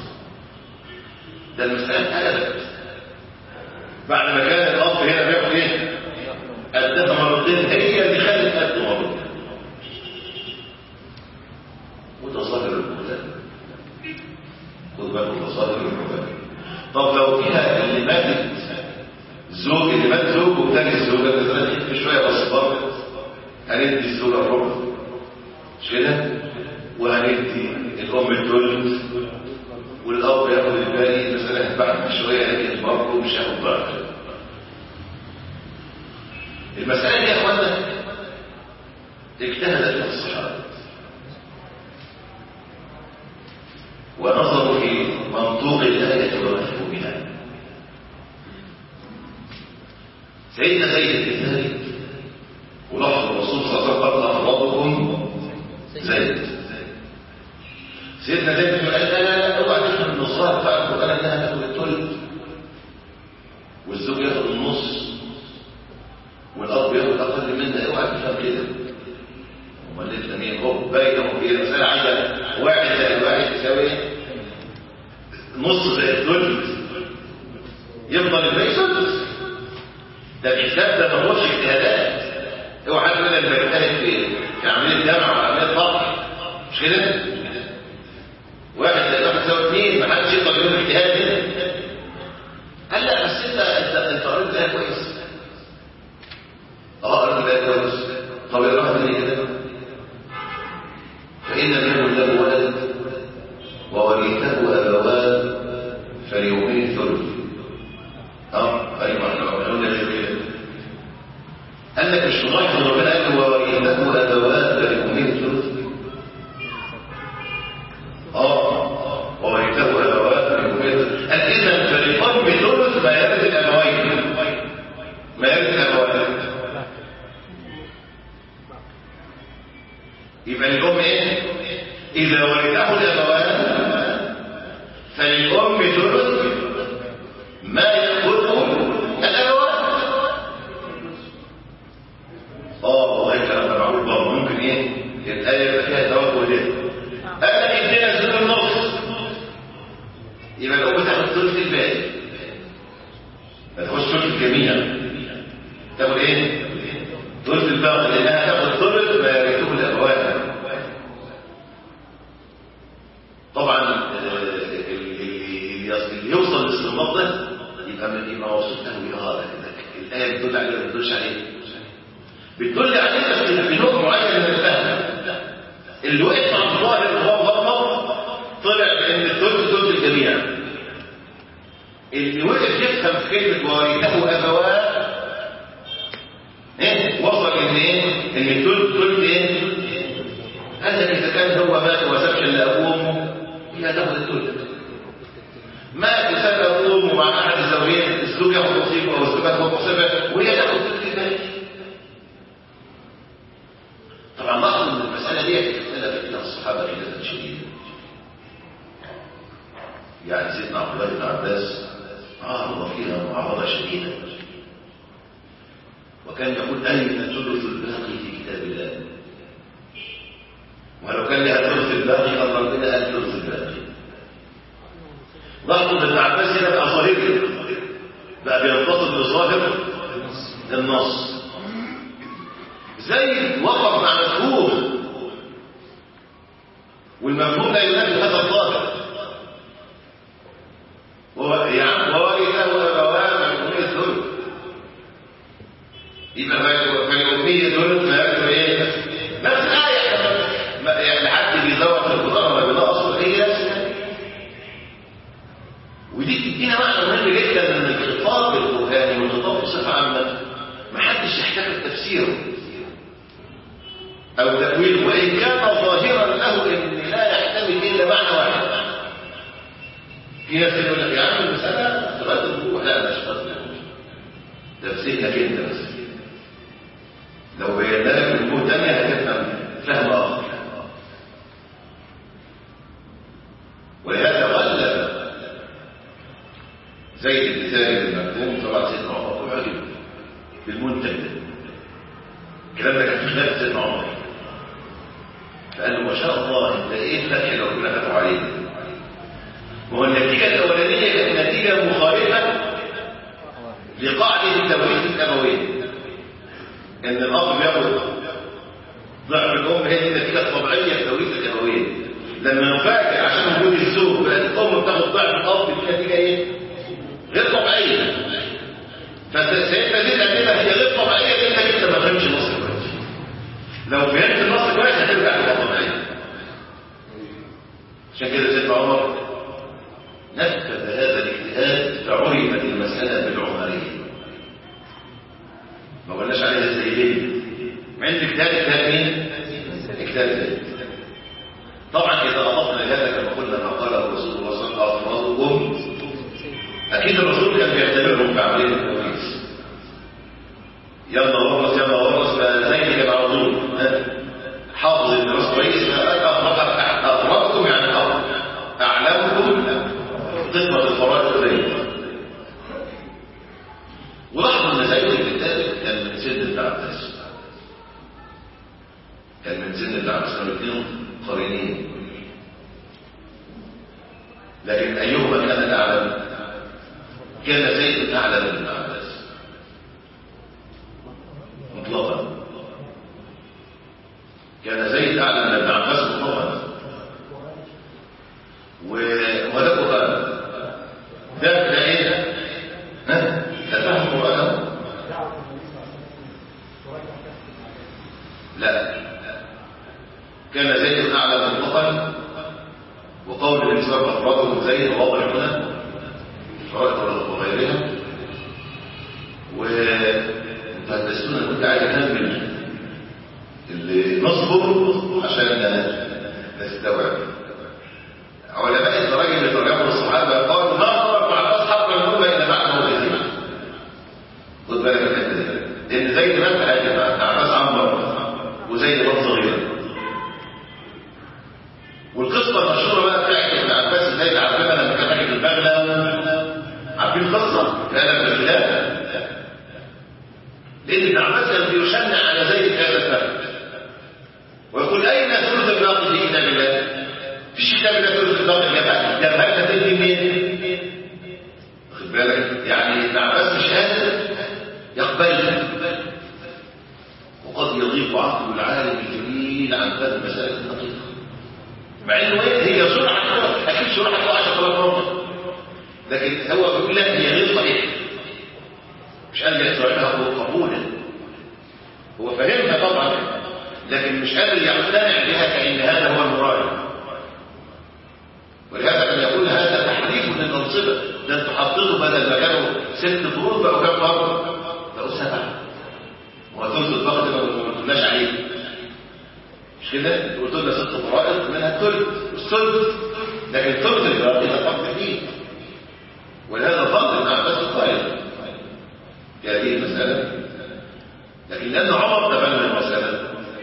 ده المسألة قلبت بعد ما كان الأب هنا بياخد ايه؟ قدها مرتين هي اللي خدت قد مرتين متصدر البلدان خد بالك متصدر البلدان طب لو فيها اللي ماتت زوج اللي مات زوج وتاني الزوجة مثلا يكفي شوية بس برضه هندي الزوجة الربع مش كده؟ وهندي الأم الثلث والأب ياخد الباقي مثلا بعد شوية لكن برضه مش هياخد ضعف المسألة دي يا اخوانا اجتهدت في الصحابة ونظروا في منطوق الآية ومفهومها سيدنا زيد بن ثابت ولاحظ الرسول صلى الله عليه وسلم قال أفرادكم زيد سيدنا زيد بن قال لا لا لا اوعى تفهم النصارى بتاع القرآن انها تاخد الثلث والزوج ياخد النص والأب ياخد أقل منها اوعى تفهم كده امال الاثنين هو بينهم في المسألة عايزة واحد زائد واحد يساوي نص زائد ثلث يفضل الباقي سدس ده الحساب ده ما هوش اجتهادات اوعى تقول انا بجتهد في في عمليه جمع وعمليه طرح مش كده؟ واحد زائد واحد يساوي اثنين ما حدش يقدر يقول اجتهاد هنا قال لا بس انت انت انت قريت ده كويس اه قريت ده كويس طب الواحد من كده فإن منه له ولد وورثه أبوان فليؤمن الثلث اه ايوه احنا قلنا كده قال لك مش ملاحظ ان ربنا قال وورثه أبوان فليؤمن الثلث اه وورثه أبوان فليؤمن الثلث قال اذا فللأم ثلث ما يرث الأبوين ما يرث الأبوين يبقى الأم إيه؟ إذا ورثه الأبوان فللأم ثلث ما يأخذه الأبوان آه والله الكلام ده معقول برضه ممكن إيه؟ الآية يبقى فيها توجه ده قال لك ادينا الزوج النص يبقى الأم تاخد ثلث الباقي ما تاخدش ثلث الجميع تاخد إيه؟ ثلث الباقي لأنها تاخد ثلث ما يرثه الأبوان طبعا اللي يوصل للاستنباط ده يبقى من يبقى موصوف قوي اه الايه بتدل عليه ولا بتدلش عليه بتدل عليه بس بنوع معين من الفهم اللي وقف عند ظاهر الجميع اللي وقف يفهم في كلمة وورثه أبواه ايه وصل ان ايه ان تلت تلت ايه هذا اذا كان هو مات وما سابش الا ابوه وامه هي هتاخد التلت مات وساب ابوه وامه مع احد الزوجين الزوج ياخد نصيبه او الزوج ياخد نصيبه وهي تاخد التلت الباقي طبعا لاحظوا ان المساله دي اختلف فيها الصحابه خلافا شديدا يعني سيدنا عبد الله بن عباس عارض فيها معارضه شديده وكان يقول أين ثلث الباقي في كتاب الله ولو كان لها ثلث الباقي أمر بنا أن ثلث الباقي لاحظوا ابن عباس هنا بقى ظاهري بقى بينتصر بظاهر النص زي وقف مع مفهوم والمفهوم لا ينافي هذا الظاهر يا عم وورثه ابواه مفهوميه الثلث يبقى فالأمية دول ما يأكلوا ايه نفس الآية يعني حد بيدور في القرآن ولا بينقص هي ودي تدينا معنى مهم جدا ان الخطاب القرآني والخطاب بصفة عامة ما حدش يحتاج تفسيره أو تأويله وإن كان ظاهرا له إن لا يحتمل إلا معنى واحد في ناس يقول لك يا عم المسألة لغاية الوقوع لا مش قصدي تفسيرك أنت بس لو بينا لك الوجوه تانية هتفهم فهم آخر ولهذا غلب زيد بن ثابت المكتوم طبعا سيدنا عمر وعجب بالمنتج ده الكلام ده كان في خلاف سيدنا عمر فقال له ما شاء الله انت ايه الفتح لو كنا فتحوا علينا وهو النتيجه الاولانيه كانت نتيجه مخالفه لقاعده التوحيد الابويه ان الاب بياخد ضعف الام هي دي النتيجه الطبيعيه لتوريث الابويه لما نفاجئ عشان وجود الزوج بقت الام بتاخد ضعف الاب دي نتيجه ايه؟ غير طبيعيه فسيدنا دي الادله هي غير طبيعيه لانك انت ما فهمتش النص كويس لو فهمت النص كويس هترجع تبقى طبيعيه عشان كده سيدنا عمر نفذ هذا الاجتهاد فعرفت المساله بالعمريه ما قلناش عليها الزيدين مع ان اجتهاد اجتهاد مين؟ اجتهاد زيد طبعا اذا اضفنا لهذا كما قلنا ما قاله رسول الله صلى الله عليه وسلم اكيد الرسول كان بيعتبرهم بعمليه التوريث يلا ورث يلا ورث فزي كده على طول حافظ الدراسه كويس اقرأكم يعني اعلمكم قسمه الفرائض زي ولاحظوا ان زيد بن ثابت كان من سن ابن عباس كان من سن ابن عباس كانوا الاثنين قرينين لكن ايهما كان الاعلم كان زيد اعلم من ابن عباس مطلقا كان زيد اعلم من ابن عباس مطلقا وده قران ده ده ايه ها تفهم قرآنه لا كان زيد أعلى مطلقا وقول النبي صلى الله عليه وسلم زيد واضح هنا فرائض وغيرها وانت هتسونا كنت عايز اكمل اللي نصبر عشان نستوعب علماء الدرجه اللي ترجموا الصحابه قالوا ما صبر مع الاصحاب من هم الا بعد موتهم خد بالك من الحته دي لان زي ما انت حاجه بقى عباس عمر وزي ما صغير والقصه المشهوره بقى بتاعت ابن عباس ازاي عارفينها لما كان راكب البغله عارفين القصه؟ لا لا بالله لان ابن عباس كان بيشنع على زيد هذا الفهم ويقول اين ثلث الباقي في كتاب الله؟ فيش كتاب الله ثلث الباقي جابها جابها تدي منين؟ واخد بالك يعني ابن عباس مش قادر يقبلها وقد يضيق عقل العالم الجليل عن هذه المسائل الدقيقه مع انه هي سرعه اكيد سرعه 10000 مره لكن هو بيقول لك هي غير صحيحه مش قادر يستوعبها قبولا هو فاهمها طبعا لكن مش قادر يقتنع بها كأن هذا هو المراد ولهذا كان يقول هذا تحريف ثلثه بدل ما كانوا ست فروض بقوا كام فرض؟ بقوا سبعة وثلث الفرض ما قلناش عليه مش كده؟ قلت لنا ست فرائض منها الثلث والثلث لكن الثلث الباقي ده فرض فيه ولهذا فرض ابن عباس الطائر في هذه المسألة لكن لأن عمر تبنى المسألة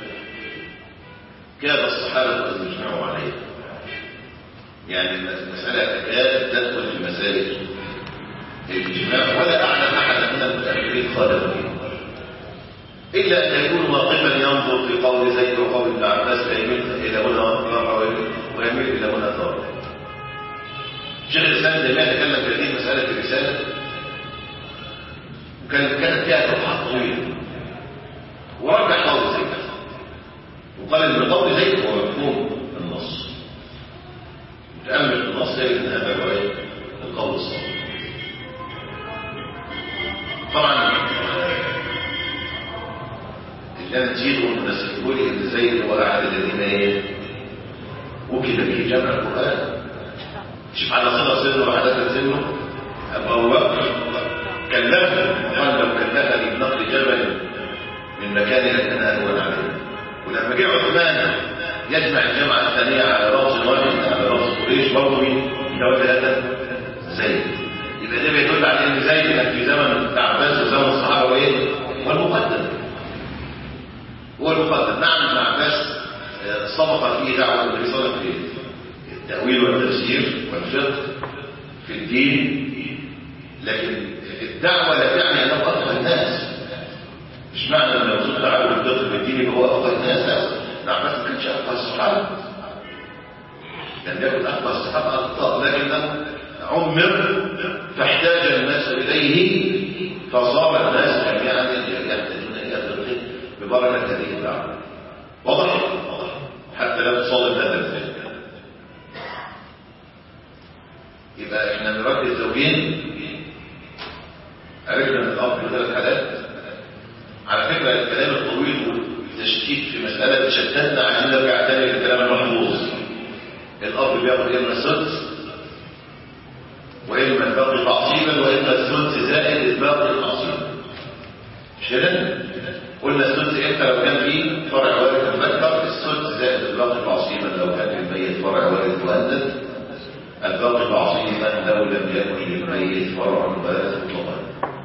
كاد الصحابة أن يجمعوا عليها يعني المسألة تكاد تدخل في مسائل الإجماع ولا أعلم أحدا من المتأخرين خالفوا فيه إلا أن يكون واقفا ينظر في قول زيد وقول ابن عباس فيميل إلى هنا ويميل إلى هنا ثاني شيخ الإسلام تيمية تكلم في هذه المسألة في الرسالة وكانت كانت فيها توضيحات طويلة ورجح قول زيد وقال ان قول زيد هو مفهوم النص تأمل في النص يجد ان هذا هو القول الصحيح طبعا اللي انا نسيته والناس يقول لي ان زيد هو احد الذين ايه وكل به جمع القران شوف على صلة سنه وحدث سنه أبو بكر كلفه قال لو كلفني بنقل جبل من مكان لكن أهون عليه ولما جه عثمان يجمع الجامعة الثانية على رأس واحد على رأس قريش برضه مين؟ يتولى هذا زيد يبقى ده بيدل على ان زيد كان في زمن عباس وزمن الصحابة وايه؟ والمقدم هو المقدم نعم ابن عباس سبق فيه دعوة النبي صلى الله عليه وسلم التأويل والتفسير والفقه في الدين لكن الدعوة لا تعني أنه أفقه الناس مش معنى أن الرسول دعوة الفقه في الدين يبقى هو أفقه الناس لا نعم ما كانش أفقه الصحابة لم يكن أفقه الصحابة أخطاء لكنه عمر فاحتاج الناس إليه فصار الناس جميعا يحتاجون إلى الفقه ببركة هذه الدعوة واضح؟ حتى لا تصادم هذا الفقه يبقى احنا نرد الزوجين عرفنا ان الاب في ثلاث حالات على فكره الكلام الطويل والتشتيت في مساله تشتتنا عشان نرجع تاني للكلام المحفوظ الاب بياخد اما السدس واما الباقي تعصيبا واما السدس زائد الباقي تعصيبا مش كده؟ قلنا السدس امتى لو كان فيه فرع وارث مذكر السدس زائد الباقي تعصيبا لو كان للميت فرع وارث مؤنث الباقي تعصيبا لو لم يكن للميت فرع وارث مطلقا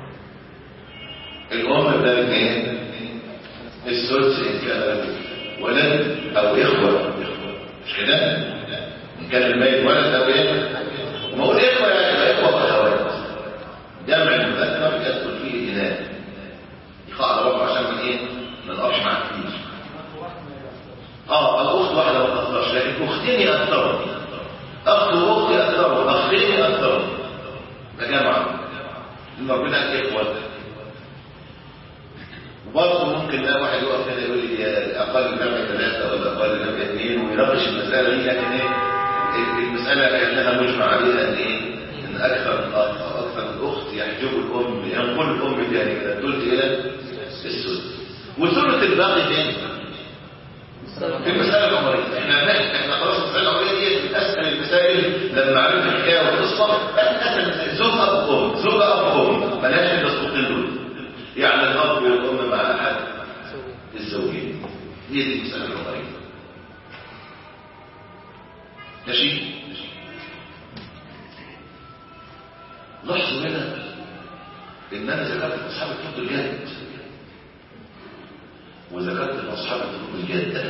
الام ده الاثنين السدس ان كان له ولد او اخوه مش كده ان كان الميت ولد او ايه وما اقول اخوه يعني اخوه واخوات جمع المذكر يدخل فيه اناث يقع على ربع عشان من ايه ما نقفش معاه كتير اه الاخت واحده ما تقدرش لكن اختين يقدروا اخت واخت يقدروا اخين يقدروا ده جمع ان ربنا قال اخوه وبرضه ممكن لا واحد يقف كده يقول لي اقل جمع ثلاثه ولا اقل جمع اثنين ويناقش المساله دي لكن ايه المساله كانها مجمع عليها ان ايه ان اكثر من اخ او اكثر من اخت يحجب الام ينقل الام يعني كده تلت الى السدس وثلث الباقي فين؟ في المسألة العمرية احنا نحن احنا خلاص المسألة العمرية دي من اسهل المسائل لما عرفت الحكاية والقصة اسهل زوج اب ام زوج اب ام ملهاش الا الصوتين دول يعني الاب والام مع احد الزوجين هي دي المسألة العمرية ماشي لاحظوا هنا ان انا ذكرت اصحاب الفضل الجد وذكرت اصحاب الفضل الجده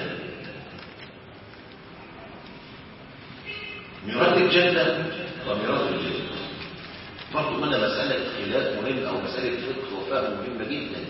ميراث الجده وميراث الجد برضه هنا مساله خلاف مهم او مساله فقه وفهم مهمه جدا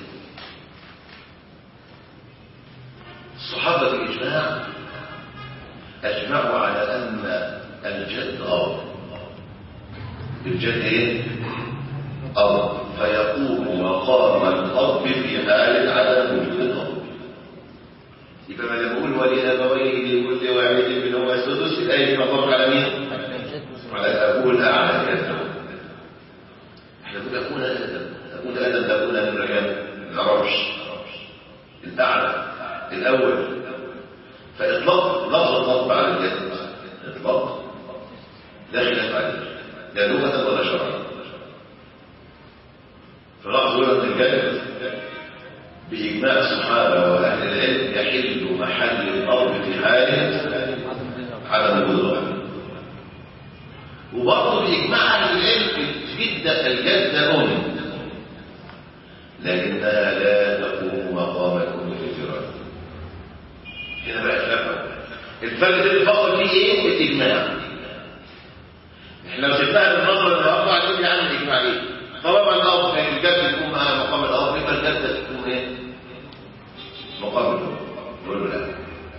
الصحابه بالاجماع اجمعوا على ان الجد اب الجد ايه أب فيقوم مقام الأب في حال عدم وجود الأب يبقى ما نقول ولأبويه لكل واحد منهما السدس الآية مقام على مين؟ على أبوه الأعلى كذا احنا نقول أبونا آدم أبونا آدم ده أبونا من رجال ما نعرفش الأعلى الأول فإطلاق لفظ الضرب على الجد إطلاق لا خلاف عليه لا لغة ولا شرعا وبرضه بإجماع أهل العلم جدة الجدة أم لكنها لا تقوم مقام الأم في الفراد هنا بقى خلاف الفرق اللي فقط فيه ايه؟ الإجماع احنا لو سبناها بالنظر النهارده هنقول يعني الإجماع ايه؟ طالما الأب كان الجد تكون معاها مقام الأب يبقى الجدة تكون ايه؟ مقام الأم نقول له لا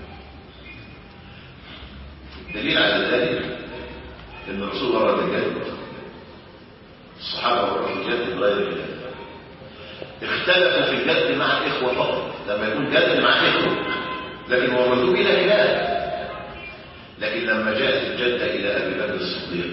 الدليل على ذلك ان الرسول ورد الجد الصحابه وردوا الجد بغير الجد اختلفوا في الجد مع الاخوه فقط لما يكون جد مع اخوه لكن وردوه الى هلال لكن لما جاءت الجده الى ابي بكر الصديق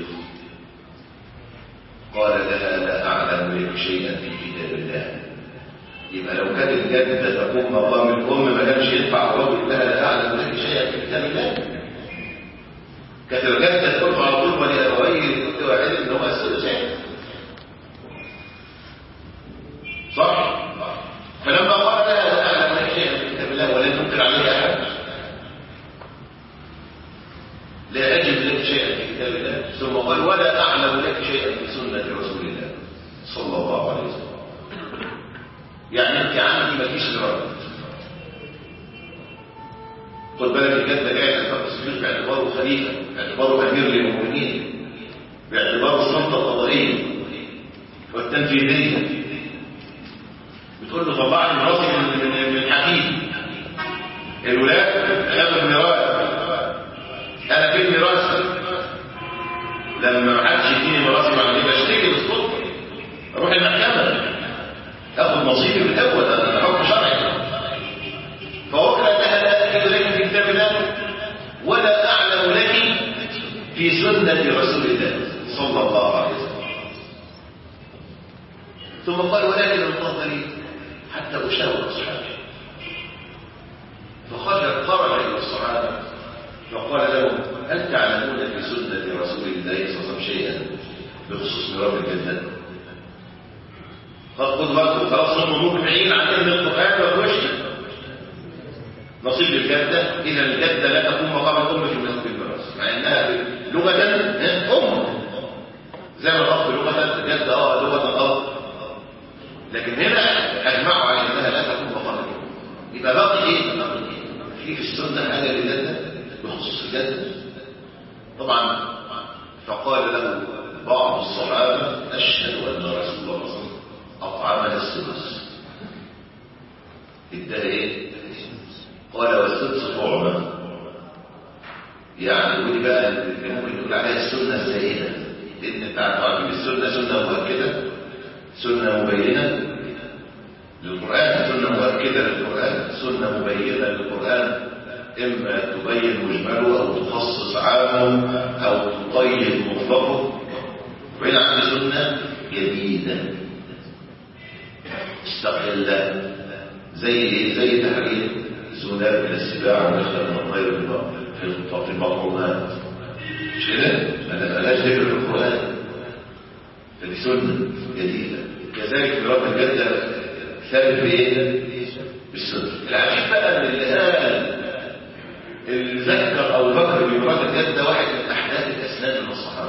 قال لها لا اعلم لك شيئا في كتاب الله يبقى لو كانت الجده تقوم مقام الام ما كانش ينفع الرجل لها لا اعلم لك شيئا في كتاب الله كانت الجده تقول على طول ولابويه كنت واحد ان هو السدسين صح فلما قال لها لا اعلم لك شيئا في كتاب الله ولن تنكر عليه احد لا اجد لك شيئا في كتاب الله ثم قال ولا اعلم لك شيئا في سنه رسول الله صلى الله عليه وسلم يعني انت عندي مفيش درجه خد بالك الجد قاعد الفقه السجود باعتباره خليفه باعتباره امير للمؤمنين باعتباره السلطه القضائيه والتنفيذيه بتقول له طلعني مراتي من من من الحكيم الولاد خدوا الميراث انا في الميراث لما ما حدش يديني ميراثي بعد كده اشتكي بالصدفه اروح المحكمه اخد نصيبي من الاول ده حكم شرعي فوقع لها لا اجد لك في كتاب الله ولا اعلم لك في سنه رسول الله صلى الله عليه وسلم ثم قال ولكن انتظري حتى اشاور اصحابي فخرج خرج الى الصحابه فقال لهم هل تعلمون في سنه رسول الله صلى الله عليه وسلم شيئا بخصوص ميراث الجنه خد بالكم خلاص هم مجمعين على ان القران ما فيهوش نصيب الجده الى الجده لا تكون مقام الام في الميراث مع انها لغه ام زي ما الاب لغه الجده اه لغه الاب لكن هنا اجمعوا على انها لا تكون مقام الام يبقى باقي ايه؟ في في السنه حاجه للجده بخصوص الجده طبعا فقال له بعض الصحابه اشهد ان رسول الله صلى الله عليه وسلم أطعمنا السدس ادى ايه قال والسدس طعمة يعني ودي بقى اللي ممكن نقول عليها السنة الزائدة لأن انت عارفين السنة سنة مؤكدة سنة مبينة للقرآن سنة مؤكدة للقرآن سنة مبينة للقرآن إما تبين مجمله أو تخصص عامه أو تطيب مطلقه وبين عند سنة جديدة مستقلة زي زي تحريم زناب من السباع ونخل من الطير في في المطعومات مش كده؟ ما بلاش ذكر في القرآن فدي سنة جديدة كذلك مرات الجدة ثابت بإيه؟ بالسنة العجيب بقى ان اللي قال اللي ذكر أو ذكر بمرات الجدة واحد من أحداث الأسنان من الصحابة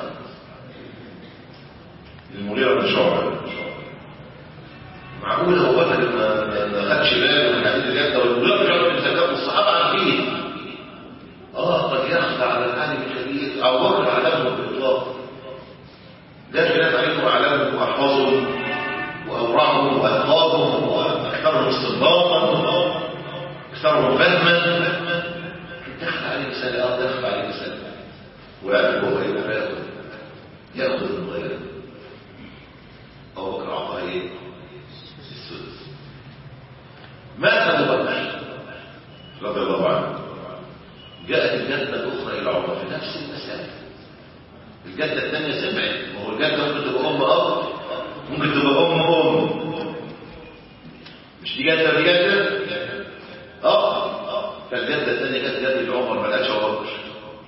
المغيرة بن شعبة معقول هو بكر ما ما خدش باله من حديث الجده والمغيرة بن شعبة بن سكاب والصحابة عارفين اه قد يخفى على العالم الكبير او بكر علمه بالاطلاق ده خلاف عليهم واعلمهم واحفظهم واورعهم واتقاهم واكثرهم استنباطا اكثرهم فهما دخل عليه مسألة اه دخل عليه مسألة ويعرف هو ايه وياخذ ياخذ من غيره ابو بكر اعطاه ايه السدس مات ابو بكر رضي الله عنه جاءت الجدة الأخرى إلى عمر في نفس المسألة الجدة الثانية سمعت ما هو الجدة ممكن تبقى أم أب ممكن تبقى أم أم مش دي جدة دي جدة أه فالجدة الثانية كانت جدة لعمر ما لقاش أبو بكر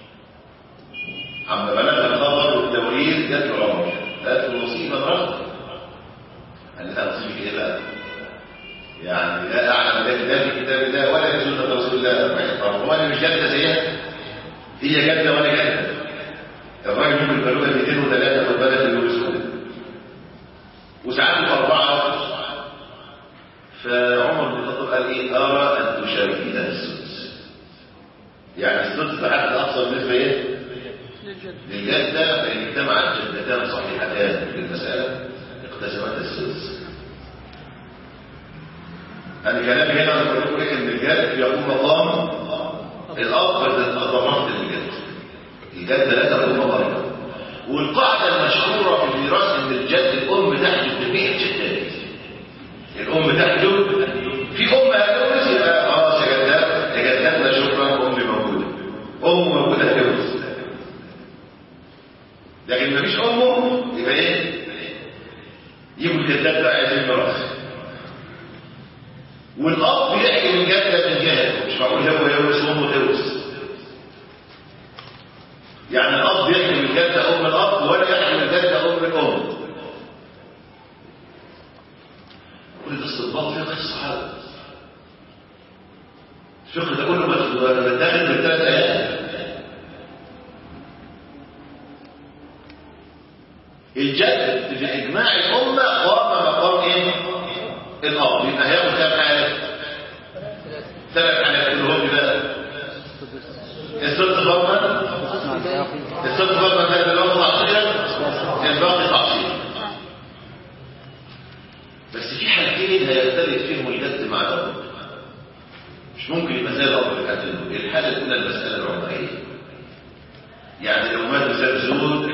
عم بلغ الخبر والتوريث جت لعمر قالت له مصيبة الرجل قال لها مصيبة إيه بقى؟ يعني لا أعلم ذلك لا في كتاب الله ولا في سنة رسول الله طب هو أنا مش جدة زيها هي جدة وأنا جدة الراجل ممكن يبقى له 200 للجدة فإن اجتمعت جدتان صحيحتان في المسألة اقتسمتا السدس أنا كلامي هنا أنا بقول لك إن الجد يقوم مقام الأب ضمنت الجد الجد لا تقوم مقام والقاعدة المشهورة في الدراسة إن الجد الأم تحجب جميع الجدات الأم تحجب في أم هتورث يبقى خلاص يا جدات يا جداتنا شكرا أمي موجودة أم موجودة هتورث لكن مفيش أمه يبقى إيه؟ يجوا الجدات بقى عايزين ميراث والأب يحكي من جدة من جهة مش معقول هو يورث أمه تورث يعني الأب يحكي من جدة أم الأب ولا يحكي من جدة أم الأم كل ده استنباط فقه الصحابة الفقه ده كله متاخد من ثلاث آيات الجد في إجماع الأمة قام مقام إيه؟ الأب يبقى هياخد كام حالة؟ ثلاث حالات اللي هم بقى السدس فضلا السدس فضلا كان الأول تعصيرا الباقي تعصيرا بس في حالتين هيختلف فيهم الجد مع الأب مش ممكن يبقى زي الأب اللي كانت الحالة الأولى المسألة العمرية يعني لو مات مثال زوج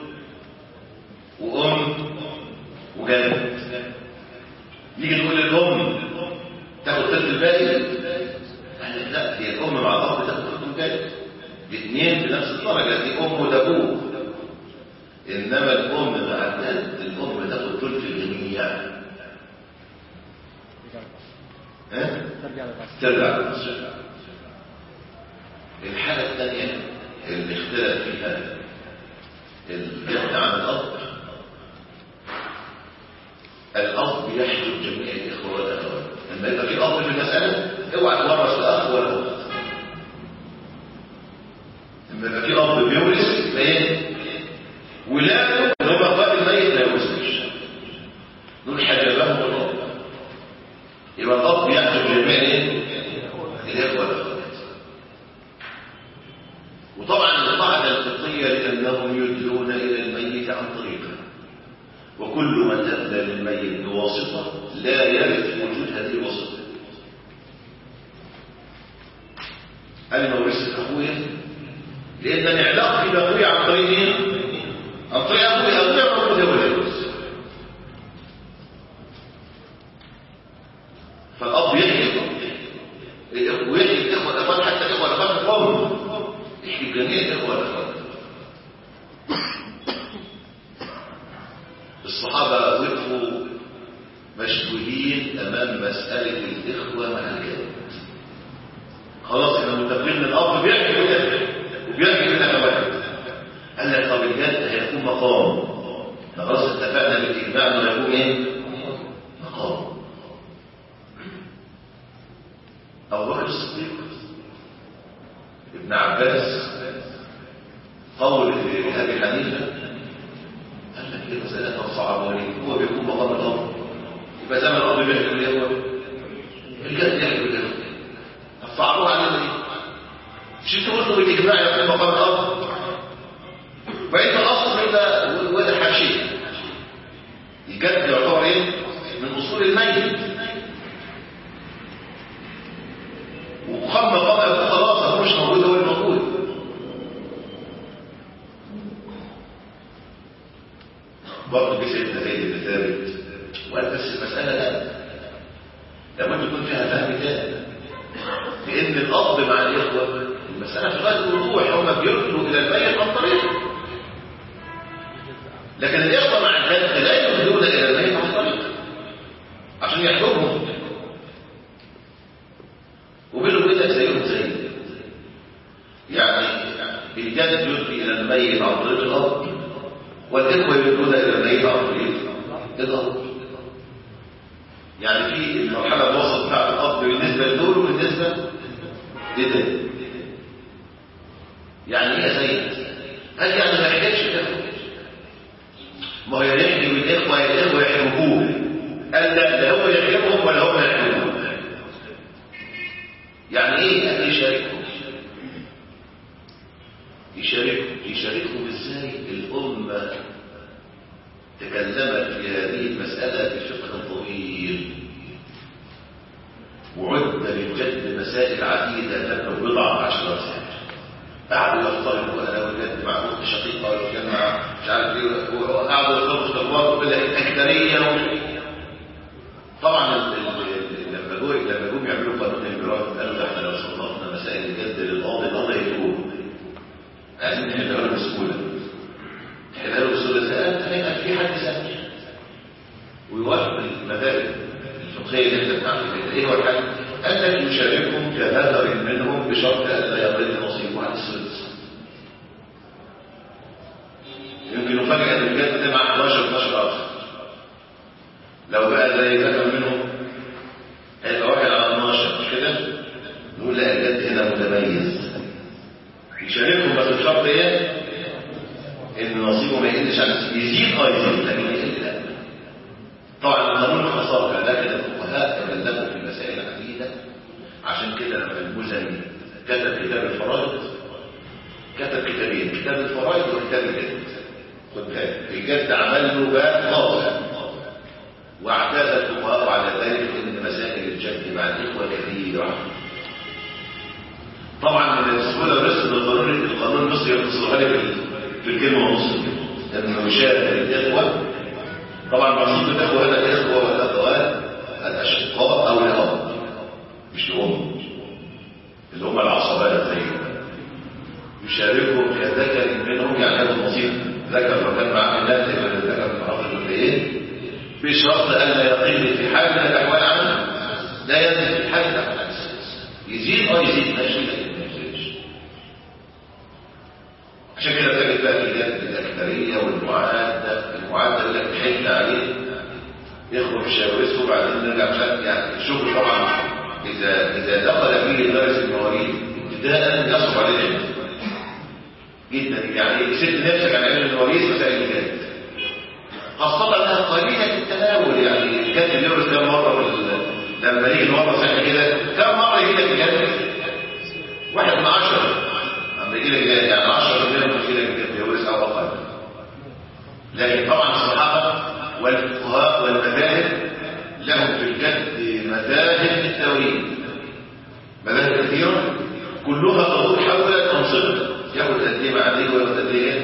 وأم وجد نيجي نقول للأم تاخد ثلث الباقي قال لا هي الأم مع الأب تاخد ثلث الباقي الاثنين في نفس الدرجة دي أم وده أبوه إنما الأم مع الجد الأم تاخد ثلث الجميع ها؟ ترجع للأصل الحالة الثانية اللي اختلف فيها الجد عن الأب الأب يحجب جميع الإخوة والأخوات لما يبقى في أب في المسألة اوعى تورث لأخ ولا أخت لما يبقى في أب بيورث يبقى إيه؟ ولاده اللي هم أخوات الميت لا يورثوش دول حجبهم الأب يبقى الأب يحجب جميع إيه؟ الإخوة والأخوات وطبعا القاعدة الفقهية لأنهم يدلون إلى الميت عن طريقه وكل من أدى للميت بواسطة لا يرث وجود هذه الواسطة أنا ما ورثت أخويا لأن علاقتي بأخويا عن طريق إيه؟ عن طريق أخويا أخويا موجود ولا يورث فالأب يحكي ويحكي الإخوة الأخوات حتى الإخوة الأخوات الأم يحكي جميع الإخوة الأخوات الصحابة وقفوا مشغولين أمام مسألة الإخوة مع الجد خلاص احنا متفقين ان الأب بيحكي بالإخوة وبيحكي بالأخوات قال لك طب الجد هيكون مقام خلاص اتفقنا بالإجماع انه هيكون ايه؟ مقام أبو بكر الصديق ابن عباس قول أبي حنيفة قال لك ايه مسألة صعبة وليه هو بيكون مقام الأمر يبقى زمن الأرض بيحكي اللي هو الجد يحكي بالجد صعبوها علينا ليه؟ مش انتوا قلتوا بالإجماع يكون مقام الأرض وإنت الأصل إلا ولا حاشية الجد يعتبر إيه؟ من أصول الميت وقام مقام يكون خلاص هو مش موجود هو الموجود برضه جه سيدنا زيد بن ثابت وقال بس المسألة لا لابد يكون فيها فهم تاني لأن الأب مع الإخوة المسألة في غاية الوضوح هم بيرسلوا إلى الميت عن طريقه لكن الإخوة مع الجد لا يرسلون إلى الميت عن طريقه عشان يحكمهم وبينهم كده زيهم زي يعني الجد يلقي إلى الميت عن طريق الأب والإخوة يدعون إلى الميت عن طريق الأب يعني في المرحلة الوسط بتاعت الأب بالنسبة لدول وبالنسبة لده يعني ايه يا سيد؟ قال يعني ما يحتاجش الإخوة ما هو يحكي بالإخوة يا الإخوة يحبوه قال لا لا هو يحبهم ولا هم يحبوه يعني ايه قال يشاركهم يشاركهم يشاركهم ازاي الأمة تكلمت في هذه المسألة بفقه طويل وعد للجد مسائل عديدة تبلغ بضع عشرات سنة قعدوا يفترضوا انا وجدت مع اخت شقيقه ولا كان مع مش عارف ايه وقعدوا يفترضوا افتراضات وكده الاكثريه طبعا ال- ال- لما جو لما جم يعملوا قانون الميراث قالوا ده احنا لو صنفنا مسائل الجد للقاضي القاضي هيتوب عايزين نحلها له بسهوله نحلها له بسهوله ازاي؟ انت هيبقى في حد سهل ويوافق المذاهب الفقهيه اللي انت بتعمل كده ايه هو الحل؟ قال لك يشاركهم كنذر منهم بشرط الا يقل نصيبه عن السدس يمكن فجأة الجد ده مع 11 12 أخ لو بقى زي ذكر منهم هيبقى واحد على 12 مش كده؟ نقول لا الجد هنا متميز يشاركهم بس بشرط ايه؟ ان نصيبه ما يقلش عن يزيد اه يزيد لكن يقل لا طبعا قانون الخساره لكن الفقهاء تكلموا في مسائل عديده عشان كده لما المزني كتب كتاب الفرائض كتب كتابين كتاب الفرائض وكتاب الجد خد بالك الجد عمل له باب خاص واعتاد الفقهاء على ذلك ان مسائل الجد مع الاخوه كثيره طبعا من السهوله بس بالقانون القانون المصري يختصرها لي في- في الكلمه ونص انه يشارك الاخوه طبعا مقصود الاخوه هنا الاخوه والاخوات الاشقاء او الاب مش الام اللي هم العصبات زي يشاركهم كذكر منهم يعني هذا النصيب ذكر وكان مع الناس يبقى الذكر من عرض الاثنين بشرط الا يقل في حال من الاحوال عنه لا يزيد في حال من الاحوال عن السادس يزيد او يزيد ماشي لكن ما يزيدش عشان كده تجد بقى الجانب الاكثريه والمعاده المعاده يقول لك حل عليه يخرج يشاورسه وبعدين نرجع مش عارف يعني الشغل طبعا اذا اذا دخل فيه درس المواريث ابتداء يصعب عليه العلم جدا يعني ست نفسك عن علم المواريث مسائل الجد خاصة انها قليلة التناول يعني الكاتب يورث كم مرة في ال- لما نيجي مرة سنة كده كم مرة يجي لك الجد؟ واحد من عشرة لما يجي لك الجد يعني 10 منهم يجي لك الجد يورث او اقل لكن طبعا الصحابة والفقهاء والمذاهب لهم في الجد مذاهب التوحيد مذاهب كثيرة كلها تدور حول الأنصبة ياخد قد ايه مع دي وياخد قد ايه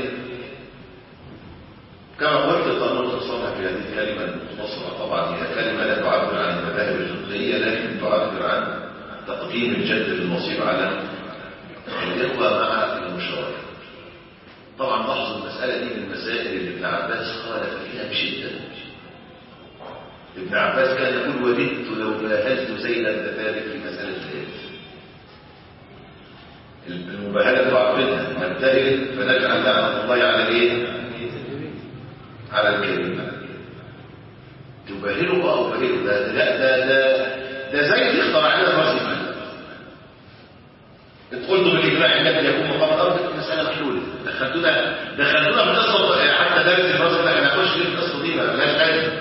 كما قلت قانون التصنع في هذه الكلمة المختصرة طبعا هي كلمة لا تعبر عن المذاهب الفقهية لكن تعبر عن تقديم الجد للنصيب على الإخوة مع المشاركة طبعا لاحظوا المسألة دي من المسائل اللي ابن عباس خالف فيها بشدة ابن عباس كان يقول وددت لو باهلت زينب ذلك في مسألة الإرث المباهلة تعرفينها نبتهل فنجعل لعنة الله على الايه؟ على الكلمة تباهله او باهله ده لا ده ده ده زي اللي اخترع لنا راس المال قلت بالاجماع النبي يكون مقام الارض المساله محلوله دخلتونا دخلتونا في قصه حتى درس الراس ده احنا هنخش في القصه دي ما لهاش لازمه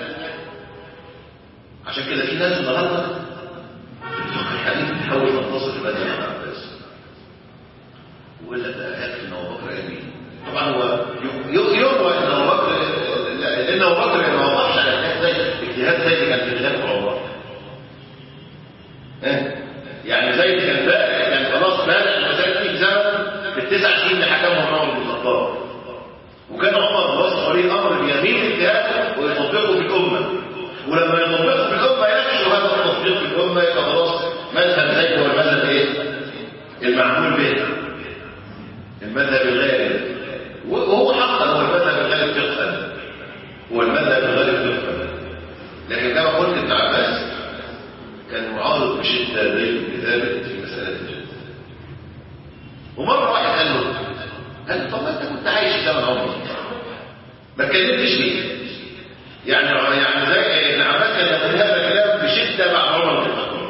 عشان كده في ناس النهارده في الفقه الحديث بتحاول تنتصر لمذهب ابن عباس ولا ده يكفي ان ابو بكر امين طبعا هو يروى ان ابو بكر لا، لان ابو بكر ما وقفش على اجتهاد زي اجتهاد زي كان في خلاف عمر ها؟ يعني زي كان بقى كان خلاص بقى المسائل في زمن في التسع سنين اللي حكمهم عمر بن الخطاب وكان عمر خلاص ولي امر بيمين الاجتهاد ويطبقه في الامه ولما يطبقه في الامه يخشوا هذا التطبيق في الامه يبقى خلاص مذهب زي هو المذهب ايه؟ المعمول به المذهب الغالب وهو حقا هو المذهب الغالب فقها هو المذهب الغالب فقها لكن كما قلت ابن عباس كان معارض بشده بذلك في مساله الجد ومره واحد قال له قال له طب ما انت كنت عايش في زمن عمر ما اتكلمتش ليه يعني يعني زي ابن عباس كان يقول هذا الكلام بشده مع عمر بن الخطاب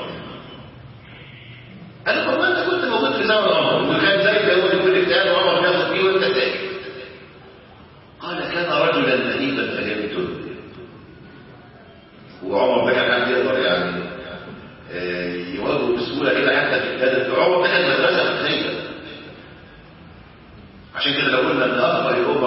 قال له طب ما انت كنت موجود في زمن عمر وكان زي ده هو اللي كل اجتهاد وعمر بياخد فيه وانت ساكت قال كان رجلا مهيبا فهمته وعمر ده كان حد يقدر يعني آه، يواجهه بسهوله كده حتى في الكتاب عمر ده كان مدرسه فقهيه عشان كده لو قلنا ان اكبر الامه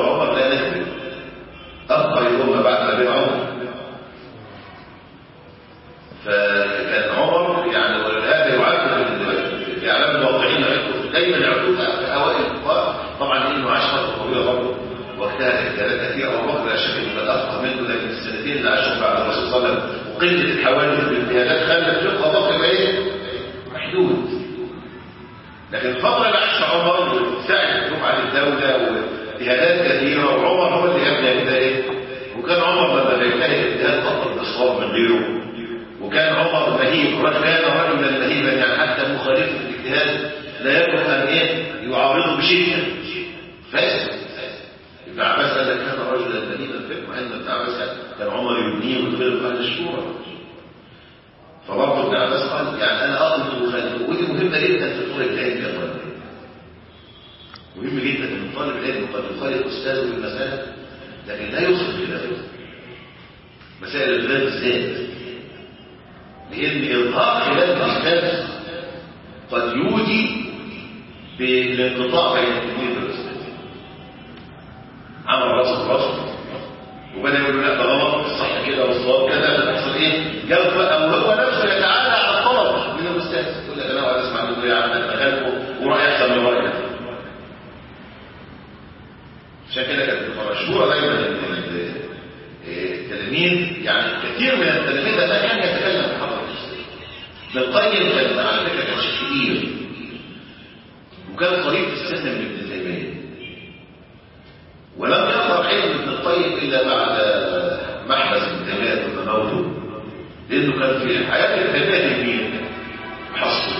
في ابو بكر لا شك انه قد افقه منه لكن السنتين اللي عاشهم بعد الرسول صلى الله عليه وسلم وقله الحوادث والاجتهادات خلت فقه ابو بكر ايه؟ محدود لكن الفتره اللي عاشها عمر ساعه الحكم على الدوله واجتهادات كثيره وعمر هو اللي يبدا كده ايه؟ وكان عمر لما بيجتهد اجتهاد فقط باصرار من غيره وكان عمر مهيب كان رجلا مهيبا يعني حتى مخالفه الاجتهاد لا يكن ان ايه؟ يعارضه بشده فاسد ابن عباس قال لك كان رجلا مهيبا الفقه مع ان ابن عباس كان عمر يبنيه ويدخله اهل الشورى فبرضه ابن عباس قال يعني انا اقلت وخالفه ودي مهمه جدا في طلب العلم يا طالب مهم جدا ان طالب العلم قد يخالف استاذه في المساله لكن لا يوصل خلافه مسائل الخلاف بالذات لان اظهار خلاف الاستاذ قد يودي بالانقطاع بين التلميذ والاستاذ عمل راسه براسه وبدا يقول لا ده غلط الصح كده والصواب كده بتحصل ايه جلطه او هو نفسه يتعالى على الطلب من الاستاذ يقول لك انا عايز اسمع منه يا عم تخالفه وراي احسن من رايك عشان كده كانت مشهوره دايما التلاميذ يعني كثير من التلاميذ ده كان يتكلم في حضره ابن القيم كان على فكره كان شيخ كبير وكان قريب في السن من ابن تيميه ولم يظهر علم ابن القيم الا بعد محبس ابن تيميه ثم موته لانه كان في حياه ابن تيميه تلميذ محصل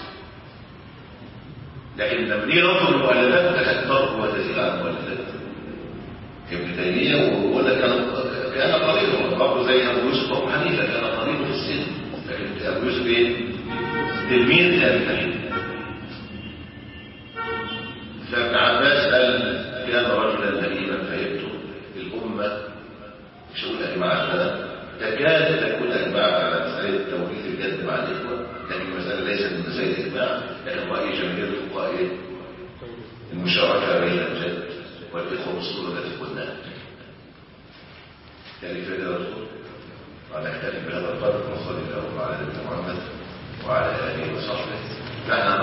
لكن لما نيجي ننظر المؤلفات كانت ترك وتزيد عن المؤلفات ابن تيميه وهو ده كان كان قريبه برضه زي ابو يوسف ابو حنيفه كان قريبه في السن لكن ابو يوسف ايه؟ تلميذ لابي حنيفه فابن عباس قال كان رجلا نبيلا فهمته الامه مش هقول اجماع تكاد تكون اجماع على مساله توحيد الجد مع الاخوه لكن المساله ليست من مسائل الاجماع لكن راي جماهير الفقهاء ايه؟ المشاركه بين الجد والاخوه الاصول التي قلناها يعني فائده رسول وعلى احتفال بهذا القدر وصلى الله على نبينا محمد وعلى اله وصحبه فاحنا